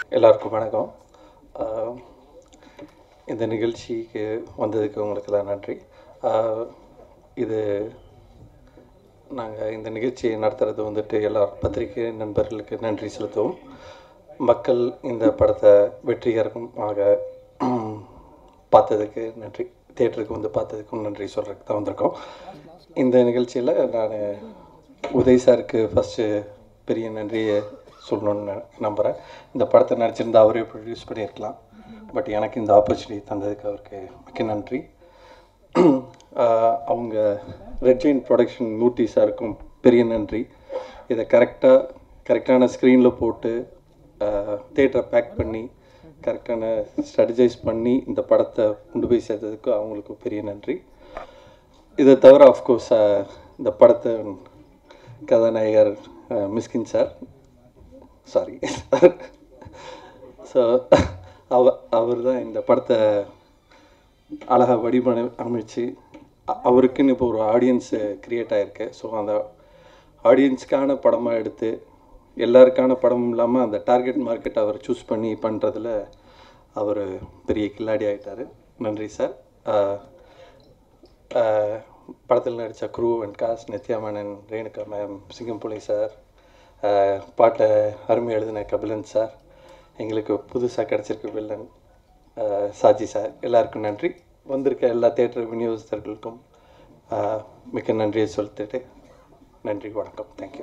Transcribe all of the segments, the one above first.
எல்லாருக்கும் வணக்கம் ஆஹ் இந்த நிகழ்ச்சிக்கு வந்ததுக்கு உங்களுக்கெல்லாம் நன்றி ஆஹ் இது நாங்கள் இந்த நிகழ்ச்சியை நடத்துறது வந்துட்டு எல்லா பத்திரிகை நண்பர்களுக்கு நன்றி செலுத்துவோம் மக்கள் இந்த படத்தை வெற்றிகரமாக உம், பார்த்ததுக்கு நன்றி தேட்டருக்கு வந்து பார்த்ததுக்கும் நன்றி சொல்கிறதுக்கு தான் வந்திருக்கோம் இந்த நிகழ்ச்சியில் நான் உதய் சாருக்கு ஃபஸ்ட்டு பெரிய நன்றியை சொல்லணும்னு நம்புகிறேன் இந்த படத்தை நடிச்சிருந்தா அவரே ப்ரொடியூஸ் பண்ணியிருக்கலாம் பட் எனக்கு இந்த ஆப்பர்ச்சுனிட்டி தந்ததுக்கு அவருக்கு மிக்க நன்றி ஆஹ் அவங்க ரெட் ஜெயின் ப்ரொடக்ஷன் மூர்த்தி சாருக்கும் பெரிய நன்றி இதை கரெக்டாக கரெக்டான ஸ்க்ரீனில் போட்டு தேட்டரை பேக் பண்ணி கரெக்டான ஸ்ட்ராட்டஜைஸ் பண்ணி இந்த படத்தை கொண்டு போய் சேர்த்ததுக்கு அவங்களுக்கு பெரிய நன்றி இதை தவிர ஆஃப்கோர்ஸ் இந்த படத்தை கதாநாயகர் அஹ், மிஸ்கின் சார் சாரி ஸோ அவ அவர் தான் இந்த படத்தை அழகாக வடிவமை அமைச்சு அ- அவருக்குன்னு இப்போ ஒரு ஆடியன்ஸு க்ரியேட் ஆகிருக்கு ஸோ அந்த ஆடியன்ஸ்க்கான படமாக எடுத்து எல்லாருக்கான படமும் இல்லாமல் அந்த டார்கெட் மார்க்கெட் அவர் சூஸ் பண்ணி பண்ணுறதுல அவர் பெரிய கில்லாடி ஆகிட்டார் நன்றி சார் படத்தில் நடித்த crew and cast Nithya Menen Renuka ma'am Singampuli sir பாட்டை அருமை எழுதின கபிலன் சார் எங்களுக்கு புதுசாக கிடச்சிருக்க வில்லன் ஆஹ் சாஜி சார் எல்லாருக்கும் நன்றி வந்திருக்க எல்லா தேட்டர் விநியோகஸ்தர்களுக்கும் ஆஹ் மிக்க நன்றியை சொல்லிட்டு நன்றி வணக்கம் தேங்க்யூ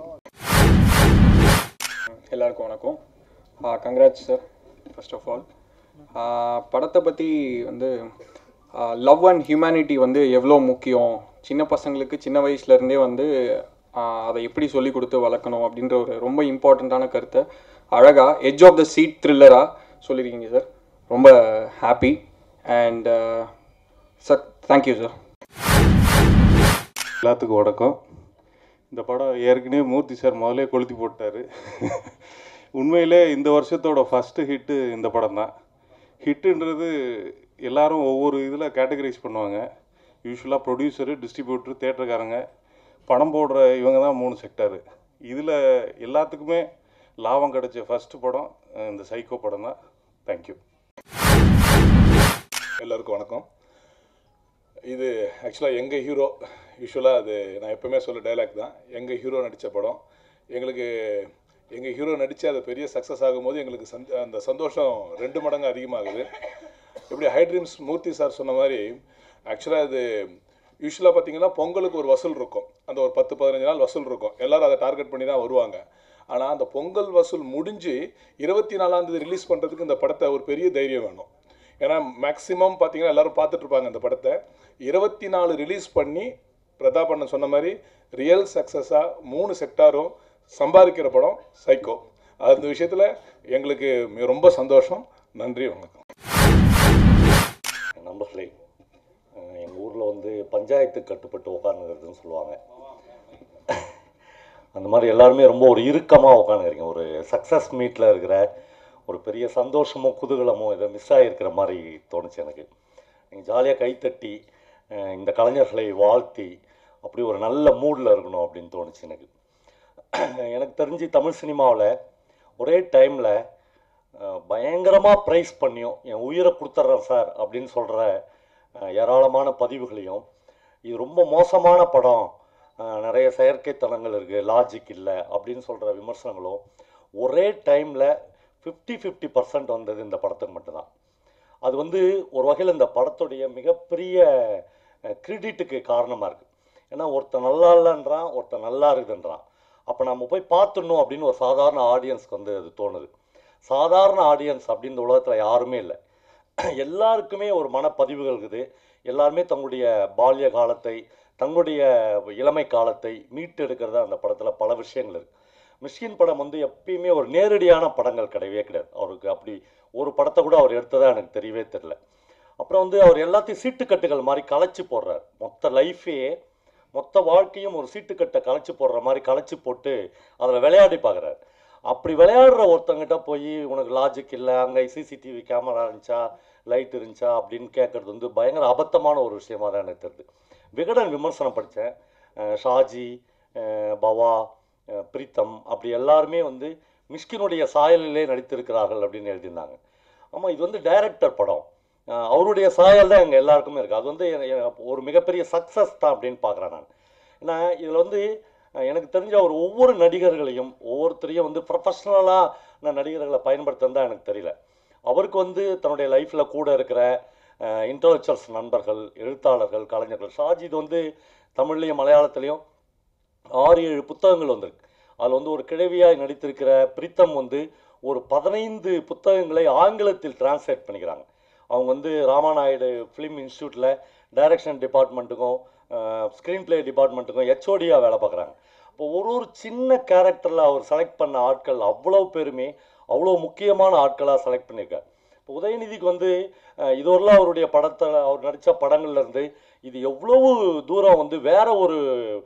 எல்லாருக்கும் வணக்கம் congrats sir first of all படத்தை பற்றி வந்து லவ் அண்ட் ஹியூமனிட்டி வந்து எவ்வளோ முக்கியம் சின்ன பசங்களுக்கு சின்ன வயசுலேருந்தே வந்து ஆஹ் அதை எப்படி சொல்லி கொடுத்து வளர்க்கணும் அப்படின்ற ஒரு ரொம்ப இம்பார்ட்டண்ட்டான கருத்தை அழகாக எட்ஜ் ஆஃப் த சீட் த்ரில்லராக சொல்லியிருக்கீங்க சார் ரொம்ப happy and sir thank you sir எல்லாத்துக்கும் வணக்கம் இந்த படம் ஏற்கனவே மூர்த்தி சார் முதல்ல கொளுத்தி போட்டார் உண்மையிலே இந்த வருஷத்தோட ஃபஸ்ட்டு ஹிட்டு இந்த படம் தான் ஹிட்டுன்றது எல்லாரும் ஒவ்வொரு இதில் கேட்டகரைஸ் பண்ணுவாங்க யூஸ்வலாக ப்ரொடியூசரு டிஸ்ட்ரிபியூட்டர் தேட்டருக்காரங்க படம் போடுற இவங்க தான் மூணு செக்டாரு இதில் எல்லாத்துக்குமே லாபம் கிடைச்ச ஃபஸ்ட்டு படம் அஹ், இந்த சைக்கோ படம் தான் தேங்க்யூ எல்லாருக்கும் வணக்கம் இது ஆக்சுவலாக எங்கள் ஹீரோ யூஸ்வலாக அது நான் எப்பவுமே சொல்ல டைலாக் தான் எங்கள் ஹீரோ நடித்த படம் எங்களுக்கு எங்கள் ஹீரோ நடித்து அது பெரிய சக்ஸஸ் ஆகும்போது எங்களுக்கு சந்த அந்த சந்தோஷம் ரெண்டு மடங்கு அதிகமாகுது இப்படி ஹைட்ரீம்ஸ் மூர்த்தி சார் சொன்ன மாதிரி ஆக்சுவலாக அது யூஸ்வலாக பார்த்தீங்கன்னா பொங்கலுக்கு ஒரு வசூல் இருக்கும் அந்த ஒரு பத்து பதினஞ்சு நாள் வசூல் இருக்கும் எல்லாரும் அதை டார்கெட் பண்ணி தான் வருவாங்க ஆனால் அந்த பொங்கல் வசூல் முடிஞ்சு இருபத்தி நாலாந்தேதி ரிலீஸ் பண்ணுறதுக்கு இந்த படத்தை ஒரு பெரிய தைரியம் வேணும் ஏன்னா மேக்ஸிமம் பார்த்தீங்கன்னா எல்லாரும் பார்த்துட்டு இருப்பாங்க இந்த படத்தை இருபத்தி நாலு ரிலீஸ் பண்ணி பிரதாப் அண்ணன் சொன்ன மாதிரி ரியல் சக்ஸஸாக மூணு செக்டாரும் சம்பாதிக்கிற படம் சைக்கோ அந்த விஷயத்தில் எங்களுக்கு மி- ரொம்ப சந்தோஷம் நன்றி வணக்கம் நண்பர்களே எங்கள் ஊரில் வந்து பஞ்சாயத்து கட்டுப்பட்டு உட்காந்துக்கிறதுன்னு சொல்லுவாங்க அந்த மாதிரி எல்லாருமே ரொம்ப ஒரு இறுக்கமாக உட்காந்துக்கிறீங்க ஒரு சக்ஸஸ் மீட்டில் இருக்கிற ஒரு பெரிய சந்தோஷமோ குதூகலமோ இதை மிஸ் ஆகிருக்கிற மாதிரி தோணுச்சு எனக்கு நீங்கள் ஜாலியாக கைத்தட்டி அஹ், இந்த கலைஞர்களை வாழ்த்தி அப்படி ஒரு நல்ல மூடில் இருக்கணும் அப்படின்னு தோணுச்சு எனக்கு எனக்கு தெரிஞ்சு தமிழ் சினிமாவில் ஒரே டைமில் பயங்கரமாக ப்ரைஸ் பண்ணியும் என் உயிரை கொடுத்துட்றேன் சார் அப்படின்னு சொல்கிற ஏராளமான பதிவுகளையும் இது ரொம்ப மோசமான படம் அஹ், நிறைய செயற்கைத்தனங்கள் இருக்குது லாஜிக் இல்லை அப்படின்னு சொல்கிற விமர்சனங்களும் ஒரே டைமில் ஃபிஃப்டி ஃபிஃப்டி பர்சன்ட் வந்தது இந்த படத்துக்கு மட்டும்தான் அது வந்து ஒரு வகையில் இந்த படத்துடைய மிகப்பெரிய கிரெடிட்டுக்கு காரணமாக இருக்குது ஏன்னா ஒருத்தன் நல்லா இல்லைன்றான் ஒருத்தன் நல்லா இருக்குதுன்றான் அப்போ நம்ம போய் பார்த்துடணும் அப்படின்னு ஒரு சாதாரண ஆடியன்ஸ்க்கு வந்து அது தோணுது சாதாரண ஆடியன்ஸ் அப்படின்னு இந்த உலகத்தில் யாருமே இல்லை எல்லாருக்குமே ஒரு மனப்பதிவுகள் இருக்குது எல்லாருமே தங்களுடைய பால்ய காலத்தை தங்களுடைய இளமை காலத்தை மீட்டெடுக்கிறதா அந்த படத்தில் பல விஷயங்கள் இருக்குது மிஷ்கின் படம் வந்து எப்பயுமே ஒரு நேரடியான படங்கள் கிடையவே கிடையாது அவருக்கு அப்படி ஒரு படத்தை கூட அவர் எடுத்ததா எனக்கு தெரியவே தெரில அப்புறம் வந்து அவர் எல்லாத்தையும் சீட்டுக்கட்டுகள் மாதிரி கலைச்சு போடுறார் மொத்த லைஃபே மொத்த வாழ்க்கையும் ஒரு சீட்டுக்கட்டை கலைச்சு போடுற மாதிரி கலைச்சு போட்டு அதில் விளையாடி பார்க்குறாரு அப்படி விளையாடுற ஒருத்தங்கிட்ட போய் உனக்கு லாஜிக் இல்லை அங்கே சிசிடிவி கேமரா இருந்துச்சா லைட் இருந்துச்சா அப்படின்னு கேட்குறது வந்து பயங்கர அபத்தமான ஒரு விஷயமா தான் எனக்கு தெரியுது விகடன் விமர்சனம் படித்தேன் ஷாஜி அஹ் பவா அஹ் பிரீத்தம் அப்படி எல்லாருமே வந்து மிஷ்கினுடைய சாயலிலே நடித்திருக்கிறார்கள் அப்படின்னு எழுதியிருந்தாங்க ஆமாம் இது வந்து டைரக்டர் படம் அஹ் அவருடைய சாயல் தான் எங்கள் எல்லாருக்குமே இருக்குது அது வந்து எ- எ- ஒரு மிகப்பெரிய சக்ஸஸ் தான் அப்படின்னு பார்க்குறேன் நான் ஏன்னா இதில் வந்து அஹ் எனக்கு தெரிஞ்ச ஒரு ஒவ்வொரு நடிகர்களையும் ஒவ்வொருத்தரையும் வந்து ப்ரொஃபஷ்னலாக நான் நடிகர்களை பயன்படுத்துன்னு தான் எனக்கு தெரியல அவருக்கு வந்து தன்னுடைய லைஃப்பில் கூட இருக்கிற இன்டலெக்சுவல்ஸ் நண்பர்கள் எழுத்தாளர்கள் கலைஞர்கள் ஷாஜித் வந்து தமிழ்லையும் மலையாளத்துலேயும் ஆறு ஏழு புத்தகங்கள் வந்திருக்கு அதில் வந்து ஒரு கிழவியாய் நடித்திருக்கிற பிரீத்தம் வந்து ஒரு பதினைந்து புத்தகங்களை ஆங்கிலத்தில் டிரான்ஸ்லேட் பண்ணிக்கிறாங்க அவங்க வந்து ராமாநாயுடு ஃபிலிம் இன்ஸ்டியூட்டில் டைரக்ஷன் டிபார்ட்மெண்ட்டுக்கும் ஸ்க்ரீன் பிளே டிபார்ட்மெண்ட்டுக்கும் ஹெச்ஓடியாக வேலை பார்க்குறாங்க இப்போ ஒரு ஒரு சின்ன கேரக்டரில் அவர் செலக்ட் பண்ண ஆட்கள் அவ்வளோ பேருமே அவ்வளோ முக்கியமான ஆட்களாக செலக்ட் பண்ணியிருக்காரு இப்போ உதயநிதிக்கு வந்து அஹ், இதுவரையிலும் அவருடைய படத்தை அவர் நடித்த படங்கள்ல இருந்து இது எவ்வளவு தூரம் வந்து வேற ஒரு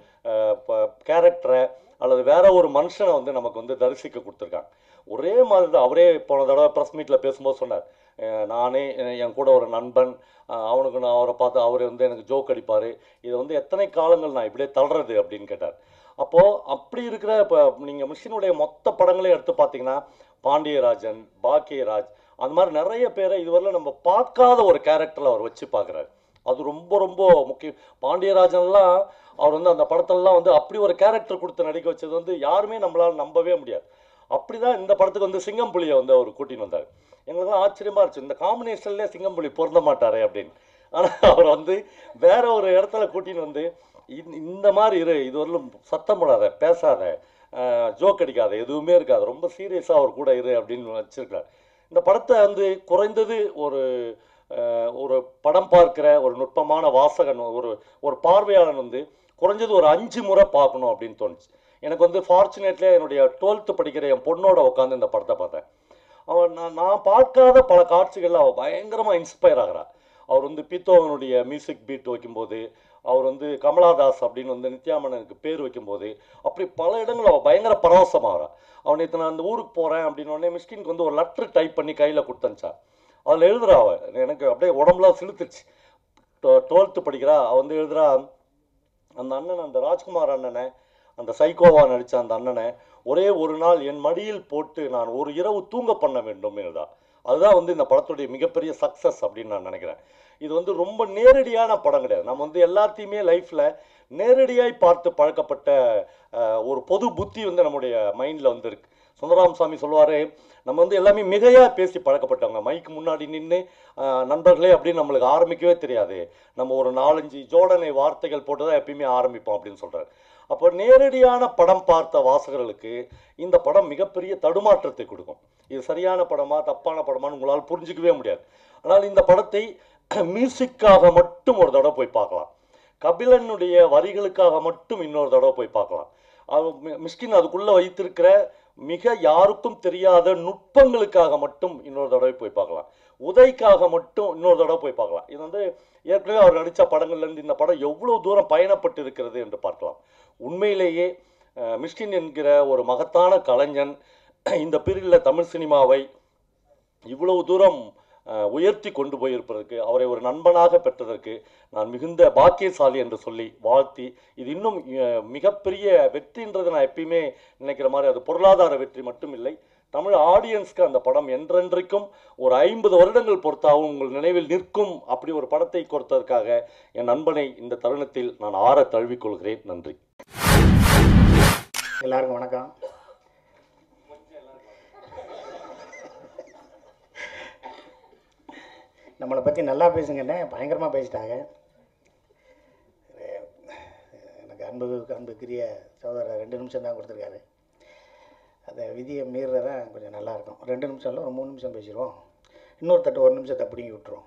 கேரக்டரை அல்லது வேற ஒரு மனுஷனை வந்து நமக்கு வந்து தரிசிக்க கொடுத்துருக்காங்க ஒரே மாதிரி தான் அவரே போன தடவை ப்ரெஸ் மீட்டில் பேசும்போது சொன்னார் அஹ், நானே அஹ், என் கூட ஒரு நண்பன் அஹ், அவனுக்கு நான் அவரை பார்த்து அவர் வந்து எனக்கு ஜோக் அடிப்பார் இதை வந்து எத்தனை காலங்கள் நான் இப்படியே தள்ளுறது அப்படின்னு கேட்டார் அப்போது அப்படி இருக்கிற இப்போ நீங்கள் மிஷினுடைய மொத்த படங்களையும் எடுத்து பார்த்தீங்கன்னா பாண்டியராஜன் பாக்கியராஜ் அந்த மாதிரி நிறைய பேரை இதுவரையிலும் நம்ம பார்க்காத ஒரு கேரக்டரில் அவர் வச்சு பார்க்குறாரு அது ரொம்ப ரொம்ப முக்கியம் பாண்டியராஜன்லாம் அவர் வந்து அந்த படத்தெல்லாம் வந்து அப்படி ஒரு கேரக்டர் கொடுத்து நடிக்க வச்சது வந்து யாருமே நம்மளால் நம்பவே முடியாது அப்படிதான் இந்த படத்துக்கு வந்து சிங்கம்புலியை வந்து அவர் கூட்டின்னு வந்தார் எங்களுக்குலாம் ஆச்சரியமா இருந்துச்சு இந்த காம்பினேஷன்லேயே சிங்கம்புலி பொருந்த மாட்டாரே அப்படின்னு ஆனால் அவர் வந்து வேற ஒரு இடத்துல கூட்டின்னு வந்து இந்த- இந்த மாதிரி இரு இது வரலும் சத்தம் போடாத பேசாத ஜோக் அடிக்காத எதுவுமே இருக்காது ரொம்ப சீரியஸாக அவர் கூட இரு அப்படின்னு வச்சிருக்காரு இந்த படத்தை வந்து குறைந்தது ஒரு அஹ், ஒரு படம் பார்க்கிற ஒரு நுட்பமான வாசகன் ஒரு ஒரு பார்வையாளன் வந்து குறைஞ்சது ஒரு அஞ்சு முறை பார்க்கணும் அப்படின்னு தோணுச்சு எனக்கு வந்து ஃபார்ச்சுனேட்லியே என்னுடைய டுவெல்த்து படிக்கிற என் பொண்ணோட உட்காந்து இந்த படத்தை பார்த்தேன் அவன் நான் நான் பார்க்காத பல காட்சிகளில் அவள் பயங்கரமாக இன்ஸ்பயர் ஆகிறா அவர் வந்து பீத்தோவனுடைய மியூசிக் பீட் வைக்கும்போது அவர் வந்து கமலாதாஸ் அப்படின்னு வந்து நித்யாமணனுக்கு பேர் வைக்கும்போது அப்படி பல இடங்கள் அவள் பயங்கர பரவசமாகறா அவன் நேற்று நான் அந்த ஊருக்கு போகிறேன் அப்படின்னு உடனே மிஸ்கின்க்கு வந்து ஒரு லெட்ரு டைப் பண்ணி கையில் கொடுத்தனுச்சா அதில் எழுதுறா அவ எனக்கு அப்படியே உடம்புலாம் சிலுத்துச்சு டுவெல்த்து படிக்கிறா அவ வந்து எழுதுறா அந்த அண்ணன் அந்த ராஜ்குமார் அண்ணனை அந்த சைக்கோவா நடித்த அந்த அண்ணனை ஒரே ஒரு நாள் என் மடியில் போட்டு நான் ஒரு இரவு தூங்க பண்ண வேண்டும் எழுதா அதுதான் வந்து இந்த படத்துடைய மிகப்பெரிய சக்ஸஸ் அப்படின்னு நான் நினைக்கிறேன் இது வந்து ரொம்ப நேரடியான படம் கிடையாது நம்ம வந்து எல்லாத்தையுமே லைஃப்பில் நேரடியாய் பார்த்து பழக்கப்பட்ட அஹ், ஒரு பொது புத்தி வந்து நம்முடைய மைண்டில் வந்து இருக்கு சுந்தராம் சாமி சொல்லுவார் நம்ம வந்து எல்லாமே மிகையாக பேசி பழக்கப்பட்டவங்க மைக்கு முன்னாடி நின்று நண்பர்களே அப்படின்னு நம்மளுக்கு ஆரம்பிக்கவே தெரியாது நம்ம ஒரு நாலஞ்சு ஜோடனை வார்த்தைகள் போட்டு தான் எப்பயுமே ஆரம்பிப்போம் அப்படின்னு சொல்கிறார் அப்போ நேரடியான படம் பார்த்த வாசகர்களுக்கு இந்த படம் மிகப்பெரிய தடுமாற்றத்தை கொடுக்கும் இது சரியான படமா தப்பான படமான்னு உங்களால் புரிஞ்சிக்கவே முடியாது ஆனால் இந்த படத்தை மியூசிக்காக மட்டும் ஒரு தடவை போய் பார்க்கலாம் கபிலனுடைய வரிகளுக்காக மட்டும் இன்னொரு தடவை போய் பார்க்கலாம் அது மி- மிஸ்கின் அதுக்குள்ள வைத்திருக்கிற மிக யாருக்கும் தெரியாத நுட்பங்களுக்காக மட்டும் இன்னொரு தடவை போய் பார்க்கலாம் உதைக்காக மட்டும் இன்னொரு தடவை போய் பார்க்கலாம் இது வந்து ஏற்கனவே அவர் நடித்த படங்கள்லேருந்து இந்த படம் எவ்வளவு தூரம் பயணப்பட்டு இருக்கிறது என்று பார்க்கலாம் உண்மையிலேயே அஹ், மிஷ்கின் என்கிற ஒரு மகத்தான கலைஞன் இந்த பீரியடில் தமிழ் சினிமாவை இவ்வளவு தூரம் அஹ், உயர்த்தி கொண்டு போயிருப்பதற்கு அவரை ஒரு நண்பனாக பெற்றதற்கு நான் மிகுந்த பாக்கியசாலி என்று சொல்லி வாழ்த்தி இது இன்னும் அஹ், மிகப்பெரிய வெற்றின்றது நான் எப்பயுமே நினைக்கிற மாதிரி அது பொருளாதார வெற்றி மட்டும் இல்லை தமிழ் ஆடியன்ஸ்க்கு அந்த படம் என்றென்றைக்கும் ஒரு ஐம்பது வருடங்கள் பொறுத்தாவும் உங்கள் நினைவில் நிற்கும் அப்படி ஒரு படத்தை கொடுத்ததற்காக என் நண்பனை இந்த தருணத்தில் நான் ஆற தழுவிக்கொள்கிறேன் நன்றி எல்லாருக்கும் வணக்கம் நம்மளை பற்றி நல்லா பேசுங்கண்ணே பயங்கரமாக பேசிட்டாங்க அஹ் எனக்கு அன்பு அன்புக்குரிய சகோதரர் ரெண்டு நிமிஷம் தான் கொடுத்துருக்காரு அந்த விதியை மீறுறதான் கொஞ்சம் நல்லாயிருக்கும் ரெண்டு நிமிஷம் இல்லை ஒரு மூணு நிமிஷம் பேசிடுவோம் இன்னொரு தட்டு ஒரு நிமிஷத்தை பிடிங்கி விட்டுருவோம்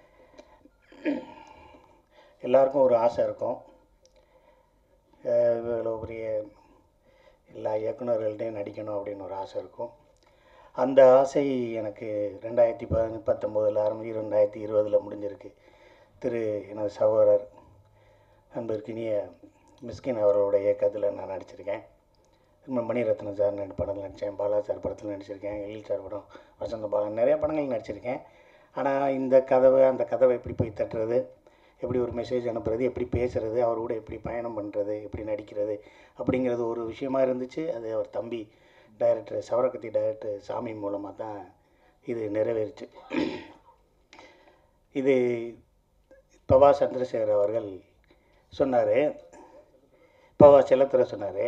எல்லாருக்கும் ஒரு ஆசை இருக்கும் அஹ் இவ்வளோ பெரிய எல்லா இயக்குனர்கள்ட்டையும் நடிக்கணும் அப்படின்னு ஒரு ஆசை இருக்கும் அந்த ஆசை எனக்கு ரெண்டாயிரத்தி ப பத்தொம்போதில் ஆரம்பி ரெண்டாயிரத்தி இருபதில் முடிஞ்சிருக்கு திரு எனது சகோதரர் அன்பிற்கினிய மிஸ்கின் அவர்களோட இயக்கத்தில் நான் நடிச்சிருக்கேன் திரும்ப மணிரத்னம் சார் நடி படத்தில் நடித்தேன் பாலா சார் படத்தில் நடிச்சிருக்கேன் எழில் சார் படம் வசந்த பாலன் நிறைய படங்கள் நடிச்சிருக்கேன் ஆனால் இந்த கதவை அந்த கதவை எப்படி போய் தட்டுறது எப்படி ஒரு மெசேஜ் அனுப்புறது எப்படி பேசுறது அவர் கூட எப்படி பயணம் பண்ணுறது எப்படி நடிக்கிறது அப்படிங்கிறது ஒரு விஷயமா இருந்துச்சு அது அவர் தம்பி டைரக்டர் சவரக்கத்தி டைரக்டர் சாமி மூலமாக தான் இது நிறைவேறுச்சு இது பவா சந்திரசேகர் அவர்கள் சொன்னார் பவா செல்லத்துறை சொன்னார்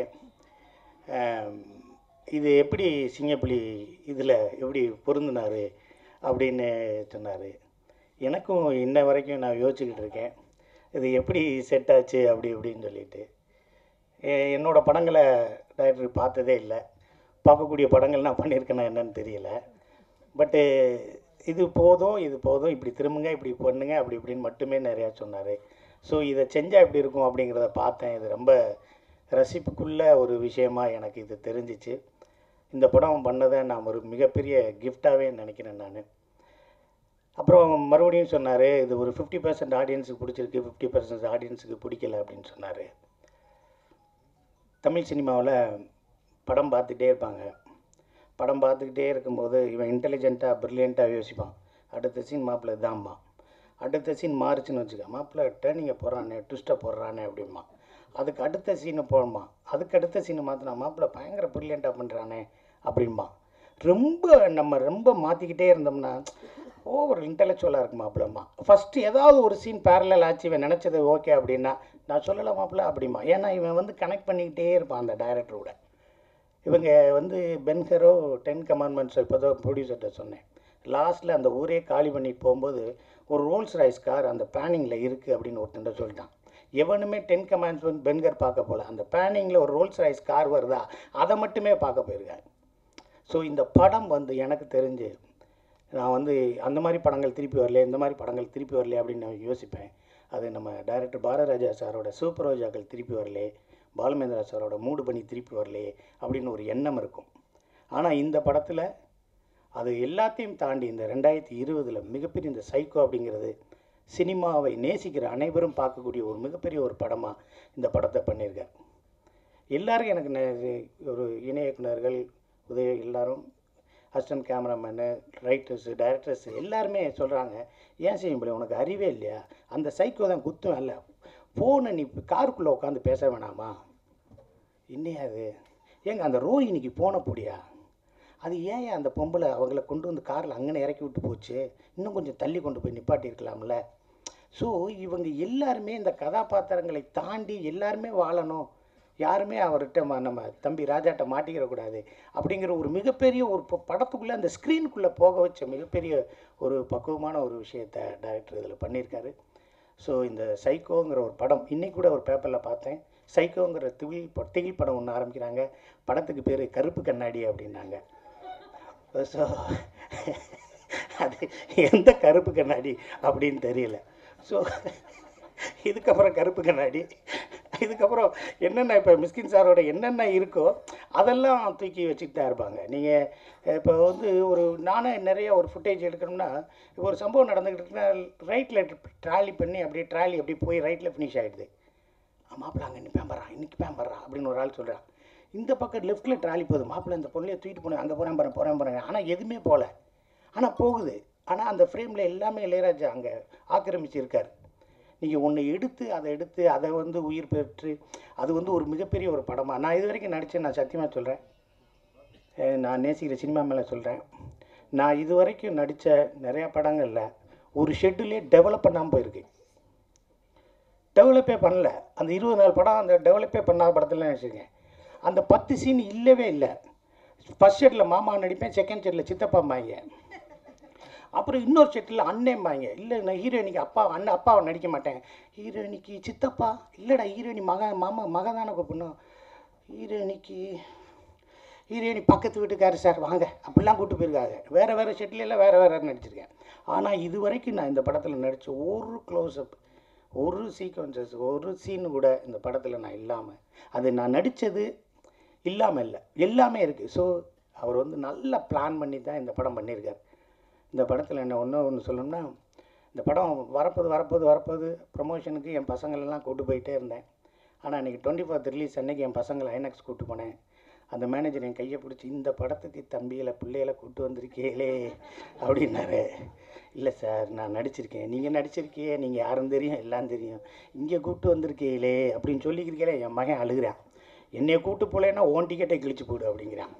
இது எப்படி சிங்கப்புலி இதில் எப்படி பொருந்தினார் அப்படின்னு சொன்னார் எனக்கும் இன்ன வரைக்கும் நான் யோசிச்சுக்கிட்டு இருக்கேன் இது எப்படி செட் ஆச்சு அப்படி இப்படின்னு சொல்லிட்டு எ- என்னோட படங்களை டைரக்டர் பார்த்ததே இல்லை பார்க்கக்கூடிய படங்கள் நான் பண்ணியிருக்கேனா என்னன்னு தெரியல பட்டு இது போதும் இது போதும் இப்படி திரும்புங்க இப்படி பண்ணுங்க அப்படி இப்படின்னு மட்டுமே நிறையா சொன்னார் ஸோ இதை செஞ்சால் எப்படி இருக்கும் அப்படிங்கிறத பார்த்தேன் இது ரொம்ப ரசிப்புக்குள்ள ஒரு விஷயமா எனக்கு இது தெரிஞ்சிச்சு இந்த படம் பண்ணதை நான் ஒரு மிகப்பெரிய கிஃப்டாகவே நினைக்கிறேன் நான் அப்புறம் மறுபடியும் சொன்னார் இது ஒரு ஃபிஃப்டி பர்சன்ட் ஆடியன்ஸுக்கு பிடிச்சிருக்கு ஃபிஃப்டி பர்சன்ட் ஆடியன்ஸுக்கு பிடிக்கல அப்படின்னு சொன்னார் தமிழ் சினிமாவில் படம் பார்த்துட்டே இருப்பாங்க படம் பார்த்துக்கிட்டே இருக்கும்போது இவன் இன்டெலிஜென்ட்டாக ப்ரில்லியண்ட்டாக யோசிப்பான் அடுத்த சீன் மாப்பிள்ளை இதாம்மா அடுத்த சீன் மாறுச்சுன்னு வச்சுக்க மாப்பிள்ளை டேர்னிங்கை போடுறானே ட்விஸ்ட்டை போடுறானே அப்படிமா அதுக்கு அடுத்த சீனை போடுமா அதுக்கு அடுத்த சீனை மாற்றினா மாப்பிள்ளை பயங்கர ப்ரில்லியண்ட்டாக பண்ணுறானே அப்படிம்பா ரொம்ப நம்ம ரொம்ப மாற்றிக்கிட்டே இருந்தோம்னா ஓவர் இன்டெலெக்சுவலாக இருக்கு மாப்பிள்ளம்மா ஃபஸ்ட்டு ஏதாவது ஒரு சீன் பேரலல் ஆச்சு இவன் நினச்சது ஓகே அப்படின்னா நான் சொல்லலை மாப்பிள்ள அப்படிமா ஏன்னா இவன் வந்து கனெக்ட் பண்ணிக்கிட்டே இருப்பான் அந்த டைரக்டரோட இவங்க வந்து பென்ஹரோ டென் கமாண்ட்மெண்ட்ஸ் இப்போ தான் ப்ரொடியூசர்கிட்ட சொன்னேன் லாஸ்ட்டில் அந்த ஊரே காலி பண்ணிட்டு போகும்போது ஒரு ரோல்ஸ் ரைஸ் கார் அந்த பேனிங்கில் இருக்குது அப்படின்னு ஒருத்தன்ட்ட சொல்லிட்டான் எவனுமே டென் கமாண்ட்மெண்ட் பென்கர் பார்க்க போல அந்த பேனிங்கில் ஒரு ரோல்ஸ் ரைஸ் கார் வருதா அதை மட்டுமே பார்க்க போயிருக்காங்க ஸோ இந்த படம் வந்து எனக்கு தெரிஞ்சு நான் வந்து அந்த மாதிரி படங்கள் திருப்பி வரல இந்த மாதிரி படங்கள் திருப்பி வரல அப்படின்னு நான் யோசிப்பேன் அது நம்ம டைரக்டர் பாரராஜா சாரோட சூப்பர் ரோஜாக்கள் திருப்பி வரலே பாலுமேந்திரா சாரோட மூடு பண்ணி திருப்பி வரலே அப்படின்னு ஒரு எண்ணம் இருக்கும் ஆனால் இந்த படத்தில் அது எல்லாத்தையும் தாண்டி இந்த ரெண்டாயிரத்தி இருபதில் மிகப்பெரிய இந்த சைக்கோ அப்படிங்கிறது சினிமாவை நேசிக்கிற அனைவரும் பார்க்கக்கூடிய ஒரு மிகப்பெரிய ஒரு படமாக இந்த படத்தை பண்ணியிருக்கார் எல்லாரும் எனக்கு நெ- ஒரு இணை இயக்குனர்கள் உதவி எல்லாரும் அசிஸ்டன்ட் கேமராமேனு ரைட்டர்ஸு டைரக்டர்ஸ் எல்லாருமே சொல்கிறாங்க ஏன் செய்ய முடியும் உனக்கு அறிவே இல்லையா அந்த சைக்கோ தான் குத்தம் இல்லை ஃபோனை நீ காருக்குள்ளே உட்காந்து பேச வேணாமா என்னையா அது ஏங்க அந்த ரோஹிணிக்கு போன பொடியா அது ஏன் அந்த பொம்பளை அவங்கள கொண்டு வந்து காரில் அங்கனே இறக்கி விட்டு போச்சு இன்னும் கொஞ்சம் தள்ளி கொண்டு போய் நிப்பாட்டியிருக்கலாம்ல ஸோ இவங்க எல்லாருமே இந்த கதாபாத்திரங்களை தாண்டி எல்லாருமே வாழணும் யாருமே அவர்கிட்ட ம- நம்ம தம்பி ராஜாட்ட மாட்டிக்கிறக்கூடாது அப்படிங்கிற ஒரு மிகப்பெரிய ஒரு ப- படத்துக்குள்ளே அந்த ஸ்க்ரீனுக்குள்ளே போக வச்ச மிகப்பெரிய ஒரு பக்குவமான ஒரு விஷயத்தை டைரக்டர் இதில் பண்ணியிருக்காரு ஸோ இந்த சைக்கோங்கிற ஒரு படம் இன்னைக்கு கூட ஒரு பேப்பரில் பார்த்தேன் சைக்கோங்கிற திகில் ப- திகில் படம் ஒன்று ஆரம்பிக்கிறாங்க படத்துக்கு பேர் கருப்பு கண்ணாடி அப்படின்னாங்க ஸோ அது எந்த கருப்பு கண்ணாடி அப்படின்னு தெரியல ஸோ இதுக்கப்புறம் கருப்பு கண்ணாடி இதுக்கப்புறம் என்னென்ன இப்போ மிஸ்கின் சாரோட என்னென்ன இருக்கோ அதெல்லாம் தூக்கி வச்சுட்டு தான் இருப்பாங்க நீங்கள் இப்போ வந்து ஒரு நானே நிறைய ஒரு ஃபுட்டேஜ் எடுக்கணும்னா இப்போ ஒரு சம்பவம் நடந்துக்கிட்டு இருக்குன்னா ரைட்டில் ட்ராலி பண்ணி அப்படியே ட்ராலி அப்படியே போய் ரைட்டில் ஃபினிஷ் ஆகிடுது மாப்பிள்ள அங்கே நிற்பேன் பர்றான் இன்னைக்கு பேம்பர்றான் அப்படின்னு ஒரு ஆள் சொல்கிறான் இந்த பக்கம் லெஃப்ட்டில் ட்ராலி போகுது மாப்பிள்ளை இந்த பொண்ணையை தூக்கிட்டு போனேன் அங்கே போகிறேன் பாரு போகிறேன் பாருங்க ஆனால் எதுவுமே போகல ஆனால் போகுது ஆனால் அந்த ஃப்ரேமில் எல்லாமே இளையராஜா அங்கே ஆக்கிரமிச்சிருக்கார் நீங்கள் ஒன்று எடுத்து அதை எடுத்து அதை வந்து உயிர் பெற்று அது வந்து ஒரு மிகப்பெரிய ஒரு படமாக நான் இது வரைக்கும் நடித்தேன் நான் சத்தியமாக சொல்கிறேன் நான் நேசிக்கிற சினிமா மேலே சொல்கிறேன் நான் இது வரைக்கும் நடித்த நிறையா படங்களில் ஒரு ஷெட்யூலே டெவலப் பண்ணாமல் போயிருக்கு டெவலப்பே பண்ணல அந்த இருபது நாள் படம் அந்த டெவலப்பே பண்ணாத படத்தில் நினச்சிருக்கேன் அந்த பத்து சீன் இல்லவே இல்லை ஃபஸ்ட் ஷெட்டில் மாமா நடிப்பேன் செகண்ட் ஷெட்டில் சித்தப்பாம்பாங்க அப்புறம் இன்னொரு ஷெட்டில் அண்ணேம்பாங்க இல்லை நான் ஹீரோயினிக்கு அப்பா அண்ணன் அப்பாவை நடிக்க மாட்டேன் ஹீரோயினிக்கு சித்தப்பா இல்லைடா ஹீரோயினி மக மாமா மகன் தானே கூப்பிடணும் ஹீரோயினிக்கு ஹீரோயினி பக்கத்து வீட்டுக்காரர் சார் வாங்க அப்படிலாம் கூப்பிட்டு போயிருக்காங்க வேறு வேறு ஷெட்லாம் வேறு வேறு நடிச்சிருக்கேன் ஆனால் இது வரைக்கும் நான் இந்த படத்தில் நடித்த ஒரு க்ளோஸ்அப் ஒரு சீக்வன்சஸ் ஒரு சீன் கூட இந்த படத்தில் நான் இல்லாமல் அது நான் நடித்தது இல்லாமல் இல்லை எல்லாமே இருக்குது ஸோ அவர் வந்து நல்லா பிளான் பண்ணி தான் இந்த படம் பண்ணியிருக்கார் இந்த படத்தில் என்ன ஒன்று ஒன்று சொல்லணும்னா இந்த படம் வரப்போது வரப்போது வரப்போது ப்ரமோஷனுக்கு என் பசங்களெல்லாம் கூட்டு போயிட்டே இருந்தேன் ஆனால் இன்றைக்கி டுவெண்ட்டி ஃபோர்த் ரிலீஸ் அன்னைக்கு என் பசங்களை ஐநாக்ஸ் கூட்டு போனேன் அந்த மேனேஜர் என் கையை பிடிச்சி இந்த படத்துக்கு தம்பிகளை பிள்ளைகளை கூட்டு வந்திருக்கீங்களே அப்படின்னாரு இல்லை சார் நான் நடிச்சிருக்கேன் நீங்கள் நடிச்சிருக்கியே நீங்கள் யாரும் தெரியும் எல்லாம் தெரியும் இங்கே கூப்பிட்டு வந்திருக்கீங்களே அப்படின்னு சொல்லிக்கிறீங்களே என் மகன் அழுகிறான் என்னைய கூட்டு போலேன்னா ஓன் டிக்கெட்டை கிழிச்சு போடு அப்படிங்கிறான்